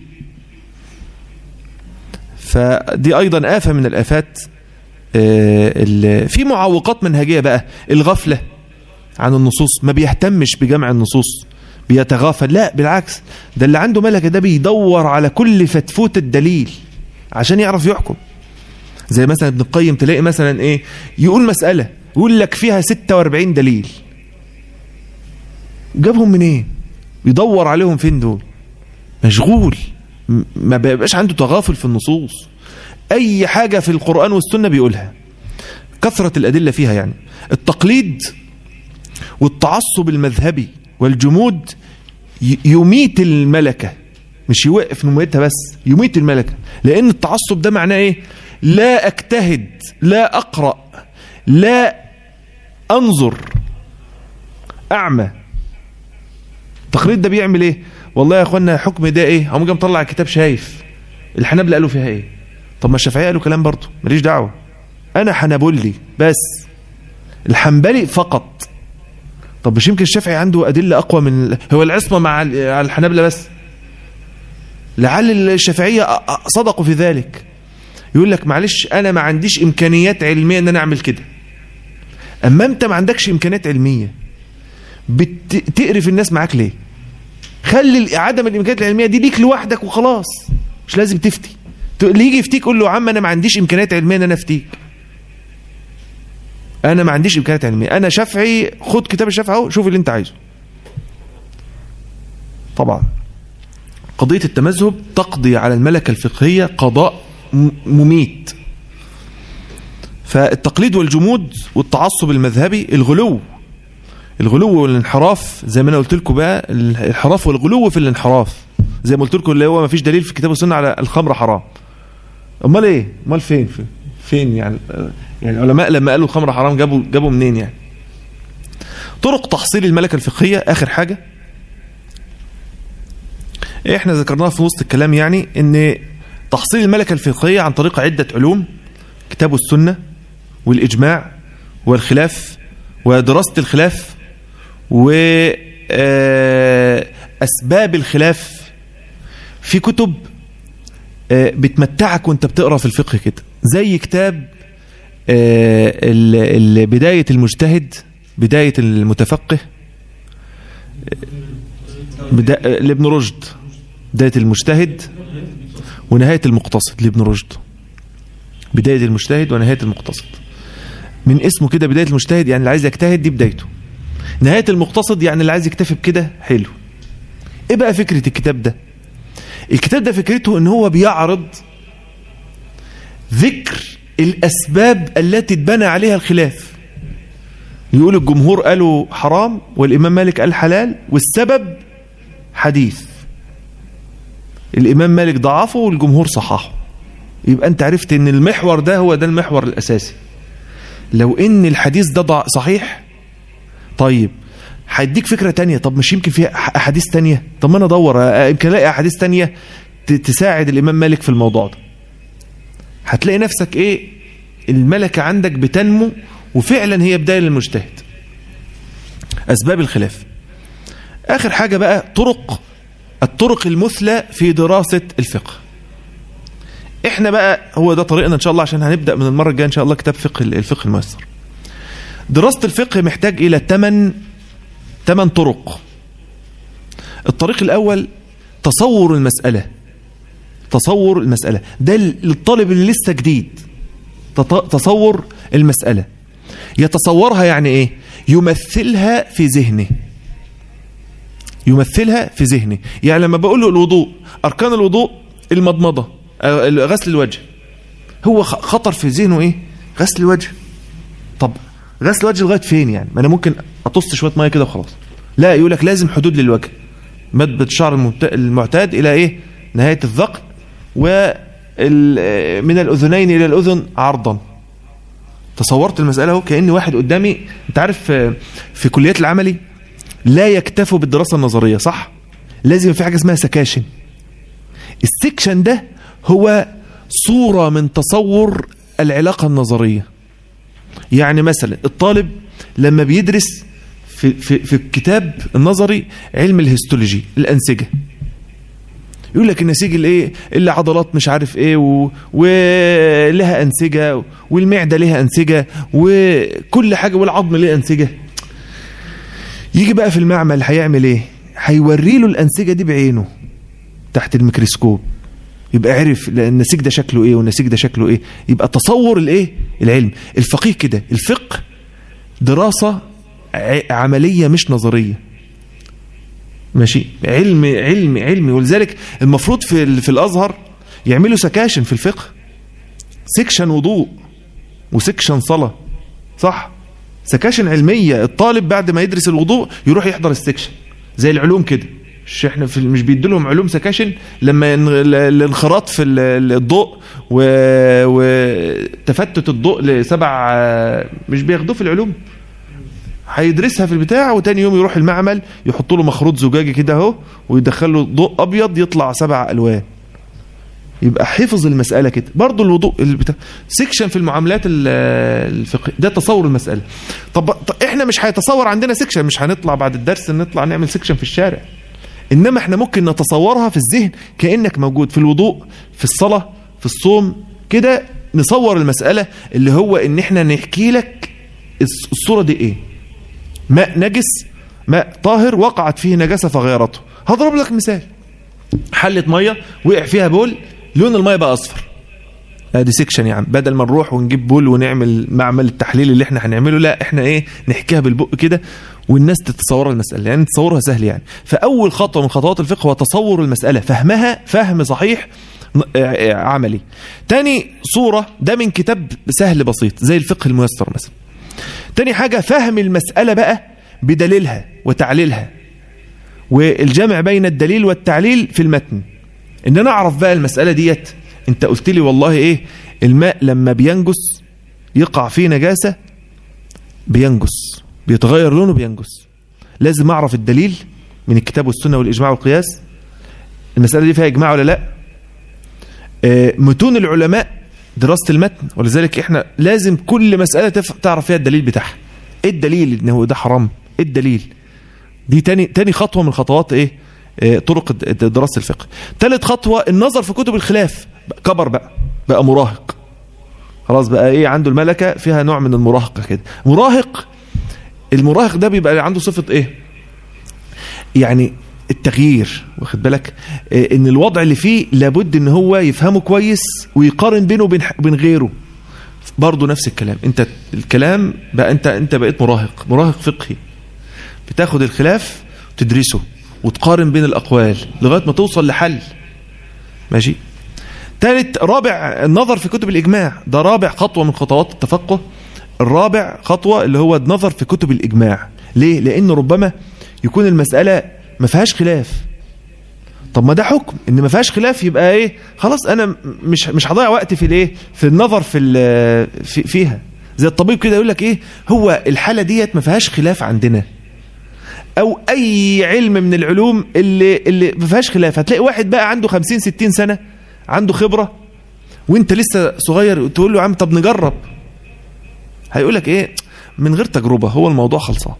فدي ايضا افه من الافات آه، ال- في معوقات منهجيه بقى الغفله عن النصوص ما بيهتمش بجمع النصوص بيتغافل لا بالعكس ده اللي عنده ملكه ده بيدور على كل فتفوت الدليل عشان يعرف يحكم زي مثلا ابن القيم تلاقي مثلا ايه يقول مسألة يقول لك فيها 46 دليل جابهم منين إيه؟ يدور عليهم فين دول مشغول م- ما بيبقاش عنده تغافل في النصوص اي حاجة في القرآن والسنة بيقولها كثرة الأدلة فيها يعني التقليد والتعصب المذهبي والجمود ي- يميت الملكة مش يوقف نمويتها بس يميت الملكة لأن التعصب ده معناه إيه لا أجتهد لا أقرأ لا أنظر أعمى التقليد ده بيعمل إيه والله يا أخوانا حكم ده إيه هم جاي مطلع الكتاب شايف الحنابلة قالوا فيها إيه طب ما الشافعية قالوا كلام برضه ماليش دعوة أنا حنبلي بس الحنبلي فقط طب مش يمكن الشافعي عنده أدلة أقوى من هو العصمة مع ال- على الحنابلة بس لعل الشافعية أ- أ- صدقوا في ذلك يقول لك معلش أنا ما عنديش إمكانيات علمية إن أنا أعمل كده أما أنت ما عندكش إمكانيات علمية بتقرف الناس معاك ليه خلي ال- عدم الإمكانيات العلمية دي ليك لوحدك وخلاص مش لازم تفتي ت- اللي يجي يفتيك قول له يا عم أنا ما عنديش إمكانيات علمية إن أنا أفتيك انا ما عنديش امكانيات علميه انا شافعي خد كتاب الشافعي اهو شوف اللي انت عايزه طبعا قضيه التمذهب تقضي على الملكه الفقهيه قضاء م- مميت فالتقليد والجمود والتعصب المذهبي الغلو الغلو والانحراف زي ما انا قلت لكم بقى الانحراف والغلو في الانحراف زي ما قلت لكم اللي هو ما فيش دليل في الكتاب والسنه على الخمر حرام امال ايه امال فين فين, فين يعني يعني العلماء لما قالوا الخمر حرام جابوا جابوا منين يعني طرق تحصيل الملكة الفقهية آخر حاجة احنا ذكرناها في وسط الكلام يعني ان تحصيل الملكة الفقهية عن طريق عدة علوم كتاب السنة والإجماع والخلاف ودراسة الخلاف وأسباب الخلاف في كتب آه، بتمتعك وانت بتقرأ في الفقه كده زي كتاب آه، ال- ال- بداية المجتهد بداية المتفقه بدا... آه، لابن رشد بداية المجتهد ونهاية المقتصد لابن رشد بداية المجتهد ونهاية المقتصد من اسمه كده بداية المجتهد يعني اللي عايز يجتهد دي بدايته نهاية المقتصد يعني اللي عايز يكتفي بكده حلو ايه بقى فكرة الكتاب ده الكتاب ده فكرته ان هو بيعرض ذكر الاسباب التي اتبنى عليها الخلاف يقول الجمهور قالوا حرام والامام مالك قال حلال والسبب حديث الامام مالك ضعفه والجمهور صححه يبقى انت عرفت ان المحور ده هو ده المحور الاساسي لو ان الحديث ده ضع صحيح طيب هيديك فكرة تانية طب مش يمكن في أحاديث تانية طب ما أنا أدور آه، يمكن ألاقي أحاديث تانية ت- تساعد الإمام مالك في الموضوع ده هتلاقي نفسك إيه الملكة عندك بتنمو وفعلا هي بداية للمجتهد أسباب الخلاف آخر حاجة بقى طرق الطرق المثلى في دراسة الفقه احنا بقى هو ده طريقنا ان شاء الله عشان هنبدأ من المرة الجاية ان شاء الله كتاب فقه الفقه الميسر دراسة الفقه محتاج إلى 8 ثمان طرق الطريق الأول تصور المسألة تصور المسألة ده للطالب اللي لسه جديد تط- تصور المسألة يتصورها يعني إيه يمثلها في ذهنه يمثلها في ذهنه يعني لما بقول له الوضوء أركان الوضوء المضمضة آه، غسل الوجه هو خ- خطر في ذهنه إيه غسل الوجه طب غسل الوجه لغايه فين يعني ما انا ممكن اطص شويه ميه كده وخلاص لا يقول لك لازم حدود للوجه مد الشعر الممت- المعتاد الى ايه نهايه الذقن ومن الاذنين الى الاذن عرضا تصورت المساله اهو كان واحد قدامي انت عارف آه، في كليات العملي لا يكتفوا بالدراسه النظريه صح لازم في حاجه اسمها سكاشن السكشن ده هو صوره من تصور العلاقه النظريه يعني مثلا الطالب لما بيدرس في, في, في الكتاب النظري علم الهيستولوجي الأنسجة يقول لك النسيج الايه اللي عضلات مش عارف ايه و... ولها انسجه والمعده لها انسجه وكل حاجه والعظم ليه انسجه يجي بقى في المعمل هيعمل ايه هيوري له الانسجه دي بعينه تحت الميكروسكوب يبقى عرف لا النسيج ده شكله ايه والنسيج ده شكله ايه يبقى تصور الايه العلم الفقيه كده الفقه دراسة ع- عملية مش نظرية ماشي علم علم علمي ولذلك المفروض في ال- في الازهر يعملوا سكاشن في الفقه سكشن وضوء وسكشن صلاة صح سكاشن علمية الطالب بعد ما يدرس الوضوء يروح يحضر السكشن زي العلوم كده مش احنا في مش بيدوا لهم علوم سكاشن لما ين- ال- الانخراط في ال- ال- الضوء و- وتفتت الضوء لسبع آه، مش بياخدوه في العلوم هيدرسها في البتاع وتاني يوم يروح المعمل يحطوا له مخروط زجاجي كده اهو ويدخل له ضوء ابيض يطلع سبع الوان يبقى حفظ المسألة كده برضو الوضوء البتاع سيكشن في المعاملات ال- الفقهية ده تصور المسألة طب, طب احنا مش هيتصور عندنا سيكشن مش هنطلع بعد الدرس نطلع نعمل سيكشن في الشارع انما احنا ممكن نتصورها في الذهن كأنك موجود في الوضوء في الصلاة في الصوم كده نصور المسألة اللي هو ان احنا نحكي لك الص- الصورة دي ايه ماء نجس ماء طاهر وقعت فيه نجاسة فغيرته هضرب لك مثال حلة مية وقع فيها بول لون المية بقى أصفر ادي سيكشن يا عم بدل ما نروح ونجيب بول ونعمل معمل التحليل اللي احنا هنعمله لا احنا ايه نحكيها بالبق كده والناس تتصور المسألة يعني تصورها سهل يعني فأول خطوة من خطوات الفقه هو تصور المسألة فهمها فهم صحيح ن- آه، آه، عملي تاني صورة ده من كتاب سهل بسيط زي الفقه الميسر مثلا تاني حاجة فهم المسألة بقى بدليلها وتعليلها والجمع بين الدليل والتعليل في المتن ان انا اعرف بقى المسألة ديت انت قلت لي والله ايه الماء لما بينجس يقع فيه نجاسة بينجس بيتغير لونه بينجس لازم اعرف الدليل من الكتاب والسنة والإجماع والقياس المسألة دي فيها إجماع ولا لا آه، متون العلماء دراسة المتن ولذلك احنا لازم كل مسألة تف- تعرف فيها الدليل بتاعها ايه الدليل انه ده حرام ايه الدليل دي تاني تاني خطوة من خطوات ايه آه، طرق الد- دراسة الفقه ثالث خطوة النظر في كتب الخلاف بقى كبر بقى بقى مراهق خلاص بقى ايه عنده الملكة فيها نوع من المراهقة كده مراهق المراهق ده بيبقى عنده صفة ايه يعني التغيير واخد بالك آه، ان الوضع اللي فيه لابد ان هو يفهمه كويس ويقارن بينه وبين وبين غيره برضه نفس الكلام انت الكلام بقى انت انت بقيت مراهق مراهق فقهي بتاخد الخلاف وتدرسه وتقارن بين الاقوال لغايه ما توصل لحل ماشي ثالث رابع النظر في كتب الاجماع ده رابع خطوه من خطوات التفقه الرابع خطوه اللي هو النظر في كتب الاجماع ليه لان ربما يكون المساله ما فيهاش خلاف طب ما ده حكم ان ما فيهاش خلاف يبقى ايه خلاص انا م- مش مش هضيع وقت في الايه في النظر في, ال- في فيها زي الطبيب كده يقول لك ايه هو الحاله ديت ما فيهاش خلاف عندنا او اي علم من العلوم اللي اللي ما فيهاش خلاف هتلاقي واحد بقى عنده 50 60 سنه عنده خبره وانت لسه صغير تقول له يا عم طب نجرب هيقول لك ايه من غير تجربه هو الموضوع خلصان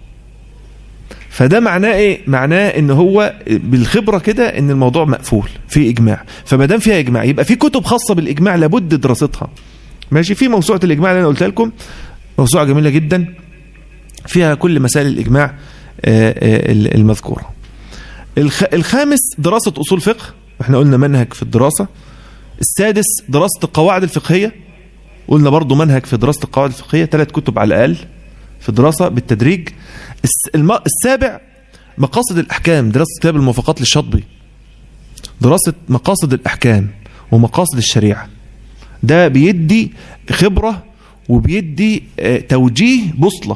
فده معناه ايه معناه ان هو بالخبره كده ان الموضوع مقفول في اجماع فما دام فيها اجماع يبقى في كتب خاصه بالاجماع لابد دراستها ماشي في موسوعه الاجماع اللي انا قلت لكم موسوعه جميله جدا فيها كل مسائل الاجماع آه، آه، المذكوره الخ- الخامس دراسه اصول فقه احنا قلنا منهج في الدراسه السادس دراسه القواعد الفقهيه قلنا برضو منهج في دراسه القواعد الفقهيه ثلاث كتب على الاقل في الدراسه بالتدريج الس- الم- السابع مقاصد الأحكام دراسة كتاب الموافقات للشاطبي دراسة مقاصد الأحكام ومقاصد الشريعة ده بيدي خبرة وبيدي آه، توجيه بوصلة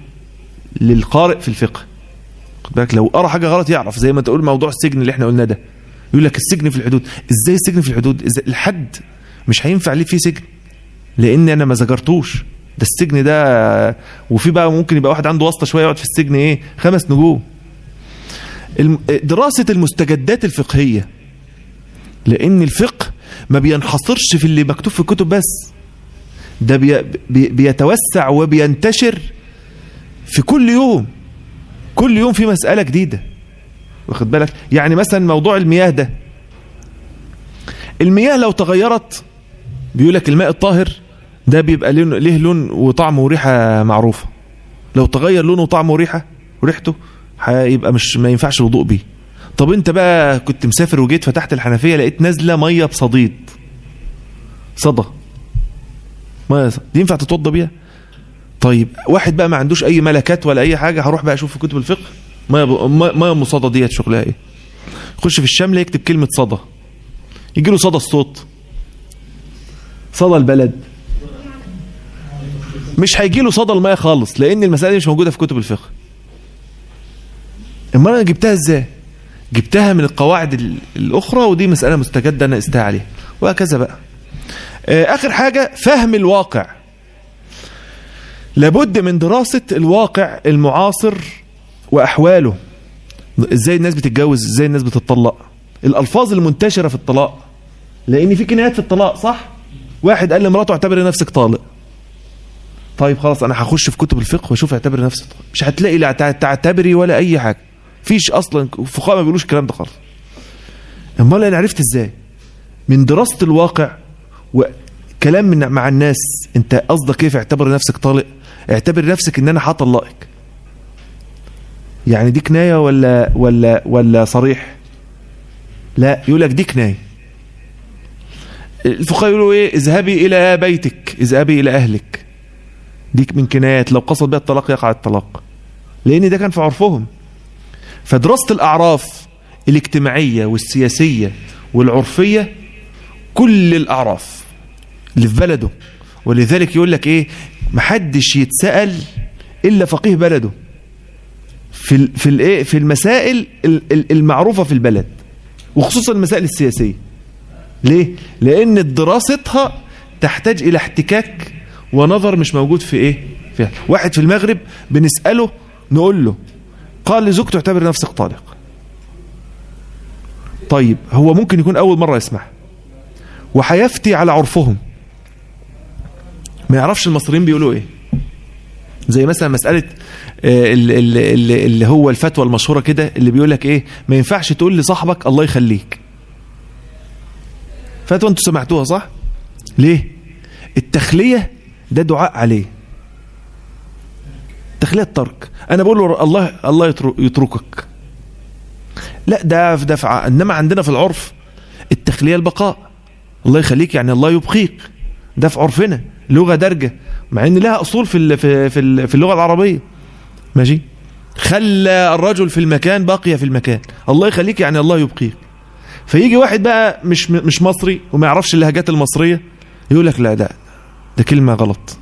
للقارئ في الفقه خد بالك لو قرا حاجة غلط يعرف زي ما تقول موضوع السجن اللي احنا قلناه ده يقول لك السجن في الحدود ازاي السجن في الحدود إزاي الحد مش هينفع ليه فيه سجن لان انا ما زجرتوش ده السجن ده وفي بقى ممكن يبقى واحد عنده واسطه شويه يقعد في السجن ايه خمس نجوم الم- دراسه المستجدات الفقهيه لان الفقه ما بينحصرش في اللي مكتوب في الكتب بس ده بي بي بيتوسع وبينتشر في كل يوم كل يوم في مسألة جديدة واخد بالك يعني مثلا موضوع المياه ده المياه لو تغيرت بيقول لك الماء الطاهر ده بيبقى لون- ليه لون وطعم وريحة معروفة لو تغير لونه وطعمه وريحة وريحته هيبقى مش ما ينفعش الوضوء بيه طب انت بقى كنت مسافر وجيت فتحت الحنفية لقيت نازلة مية بصديد صدى مية صدى. دي ينفع تتوضى بيها طيب واحد بقى ما عندوش اي ملكات ولا اي حاجة هروح بقى اشوف في كتب الفقه مية ب... مية مصادة ديت شغلها ايه يخش في الشمل يكتب كلمة صدى يجي له صدى الصوت صدى البلد مش هيجي له صدى الماء خالص لان المساله دي مش موجوده في كتب الفقه امال انا جبتها ازاي جبتها من القواعد ال- الاخرى ودي مساله مستجده انا قستها عليها وهكذا بقى آه، اخر حاجه فهم الواقع لابد من دراسه الواقع المعاصر واحواله ازاي الناس بتتجوز ازاي الناس بتطلق الالفاظ المنتشره في الطلاق لان في كنايات في الطلاق صح واحد قال لمراته اعتبري نفسك طالق طيب خلاص انا هخش في كتب الفقه واشوف اعتبري نفسك طالق مش هتلاقي لا تع- تعتبري ولا اي حاجه فيش اصلا الفقهاء ما بيقولوش الكلام ده خالص امال انا عرفت ازاي من دراسه الواقع وكلام من مع الناس انت قصدك ايه في اعتبر نفسك طالق اعتبر نفسك ان انا هطلقك يعني دي كنايه ولا ولا ولا صريح لا يقول لك دي كنايه الفقهاء يقولوا ايه اذهبي الى بيتك اذهبي الى اهلك دي من كنايات لو قصد بها الطلاق يقع الطلاق لان ده كان في عرفهم فدراسه الاعراف الاجتماعيه والسياسيه والعرفيه كل الاعراف اللي في بلده ولذلك يقول لك ايه محدش يتسال الا فقيه بلده في ال في الايه في المسائل ال- ال- المعروفه في البلد وخصوصا المسائل السياسيه ليه؟ لأن دراستها تحتاج إلى احتكاك ونظر مش موجود في ايه فيها واحد في المغرب بنسأله نقول له قال لزوجته اعتبر نفسك طالق طيب هو ممكن يكون اول مرة يسمع وهيفتي على عرفهم ما يعرفش المصريين بيقولوا ايه زي مثلا مسألة آه، ال- ال- ال- اللي هو الفتوى المشهورة كده اللي بيقول لك ايه ما ينفعش تقول لصاحبك الله يخليك فتوى انتوا سمعتوها صح ليه التخلية ده دعاء عليه تخلية الترك انا بقول له الله الله يتر- يتركك لا ده في دفع انما عندنا في العرف التخلية البقاء الله يخليك يعني الله يبقيك ده في عرفنا لغة درجة مع ان لها اصول في ال- في في ال- في اللغة العربية ماشي خلى الرجل في المكان بقي في المكان الله يخليك يعني الله يبقيك فيجي واحد بقى مش مش مصري وما يعرفش اللهجات المصرية يقول لك لا ده ده كلمة غلط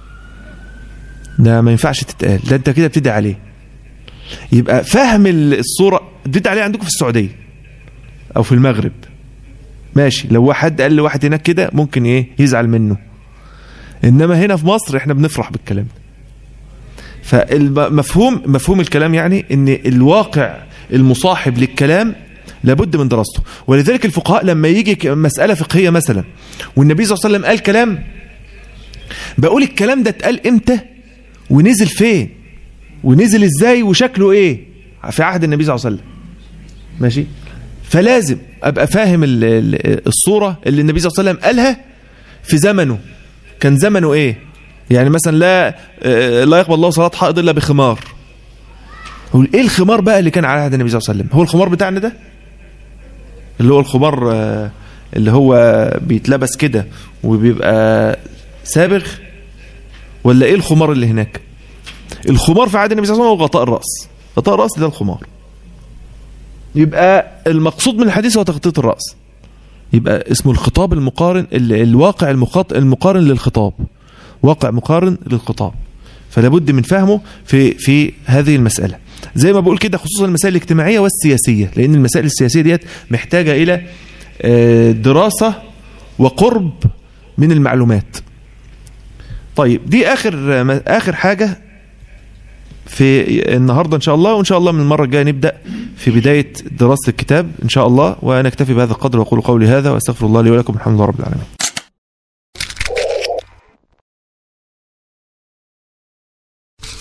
ده ما ينفعش تتقال ده انت كده بتدعي عليه يبقى فهم ال- الصورة بتدعي عليه عندكم في السعودية او في المغرب ماشي لو واحد قال لواحد هناك كده ممكن ايه يزعل منه انما هنا في مصر احنا بنفرح بالكلام ده فالمفهوم مفهوم الكلام يعني ان الواقع المصاحب للكلام لابد من دراسته ولذلك الفقهاء لما يجي ك- مسألة فقهية مثلا والنبي صلى الله عليه وسلم قال كلام بقول الكلام ده اتقال امتى ونزل فين ونزل ازاي وشكله ايه في عهد النبي صلى الله عليه وسلم ماشي فلازم ابقى فاهم ال- ال- الصورة اللي النبي صلى الله عليه وسلم قالها في زمنه كان زمنه ايه يعني مثلا لا آه، لا يقبل الله صلاة حائض الا بخمار هو ايه الخمار بقى اللي كان على عهد النبي صلى الله عليه وسلم هو الخمار بتاعنا ده اللي هو الخمار آه، اللي هو بيتلبس كده وبيبقى سابغ ولا ايه الخمار اللي هناك الخمار في عهد النبي صلى الله عليه وسلم هو غطاء الراس غطاء الراس ده الخمار يبقى المقصود من الحديث هو تغطيه الراس يبقى اسمه الخطاب المقارن ال- الواقع المخاط المقارن للخطاب واقع مقارن للخطاب فلا بد من فهمه في في هذه المسألة زي ما بقول كده خصوصا المسائل الاجتماعية والسياسية لأن المسائل السياسية ديت محتاجة إلى آه، دراسة وقرب من المعلومات طيب دي آخر آخر حاجة في النهاردة إن شاء الله وإن شاء الله من المرة الجاية نبدأ في بداية دراسة الكتاب إن شاء الله ونكتفي بهذا القدر وأقول قولي هذا وأستغفر الله لي ولكم الحمد لله رب العالمين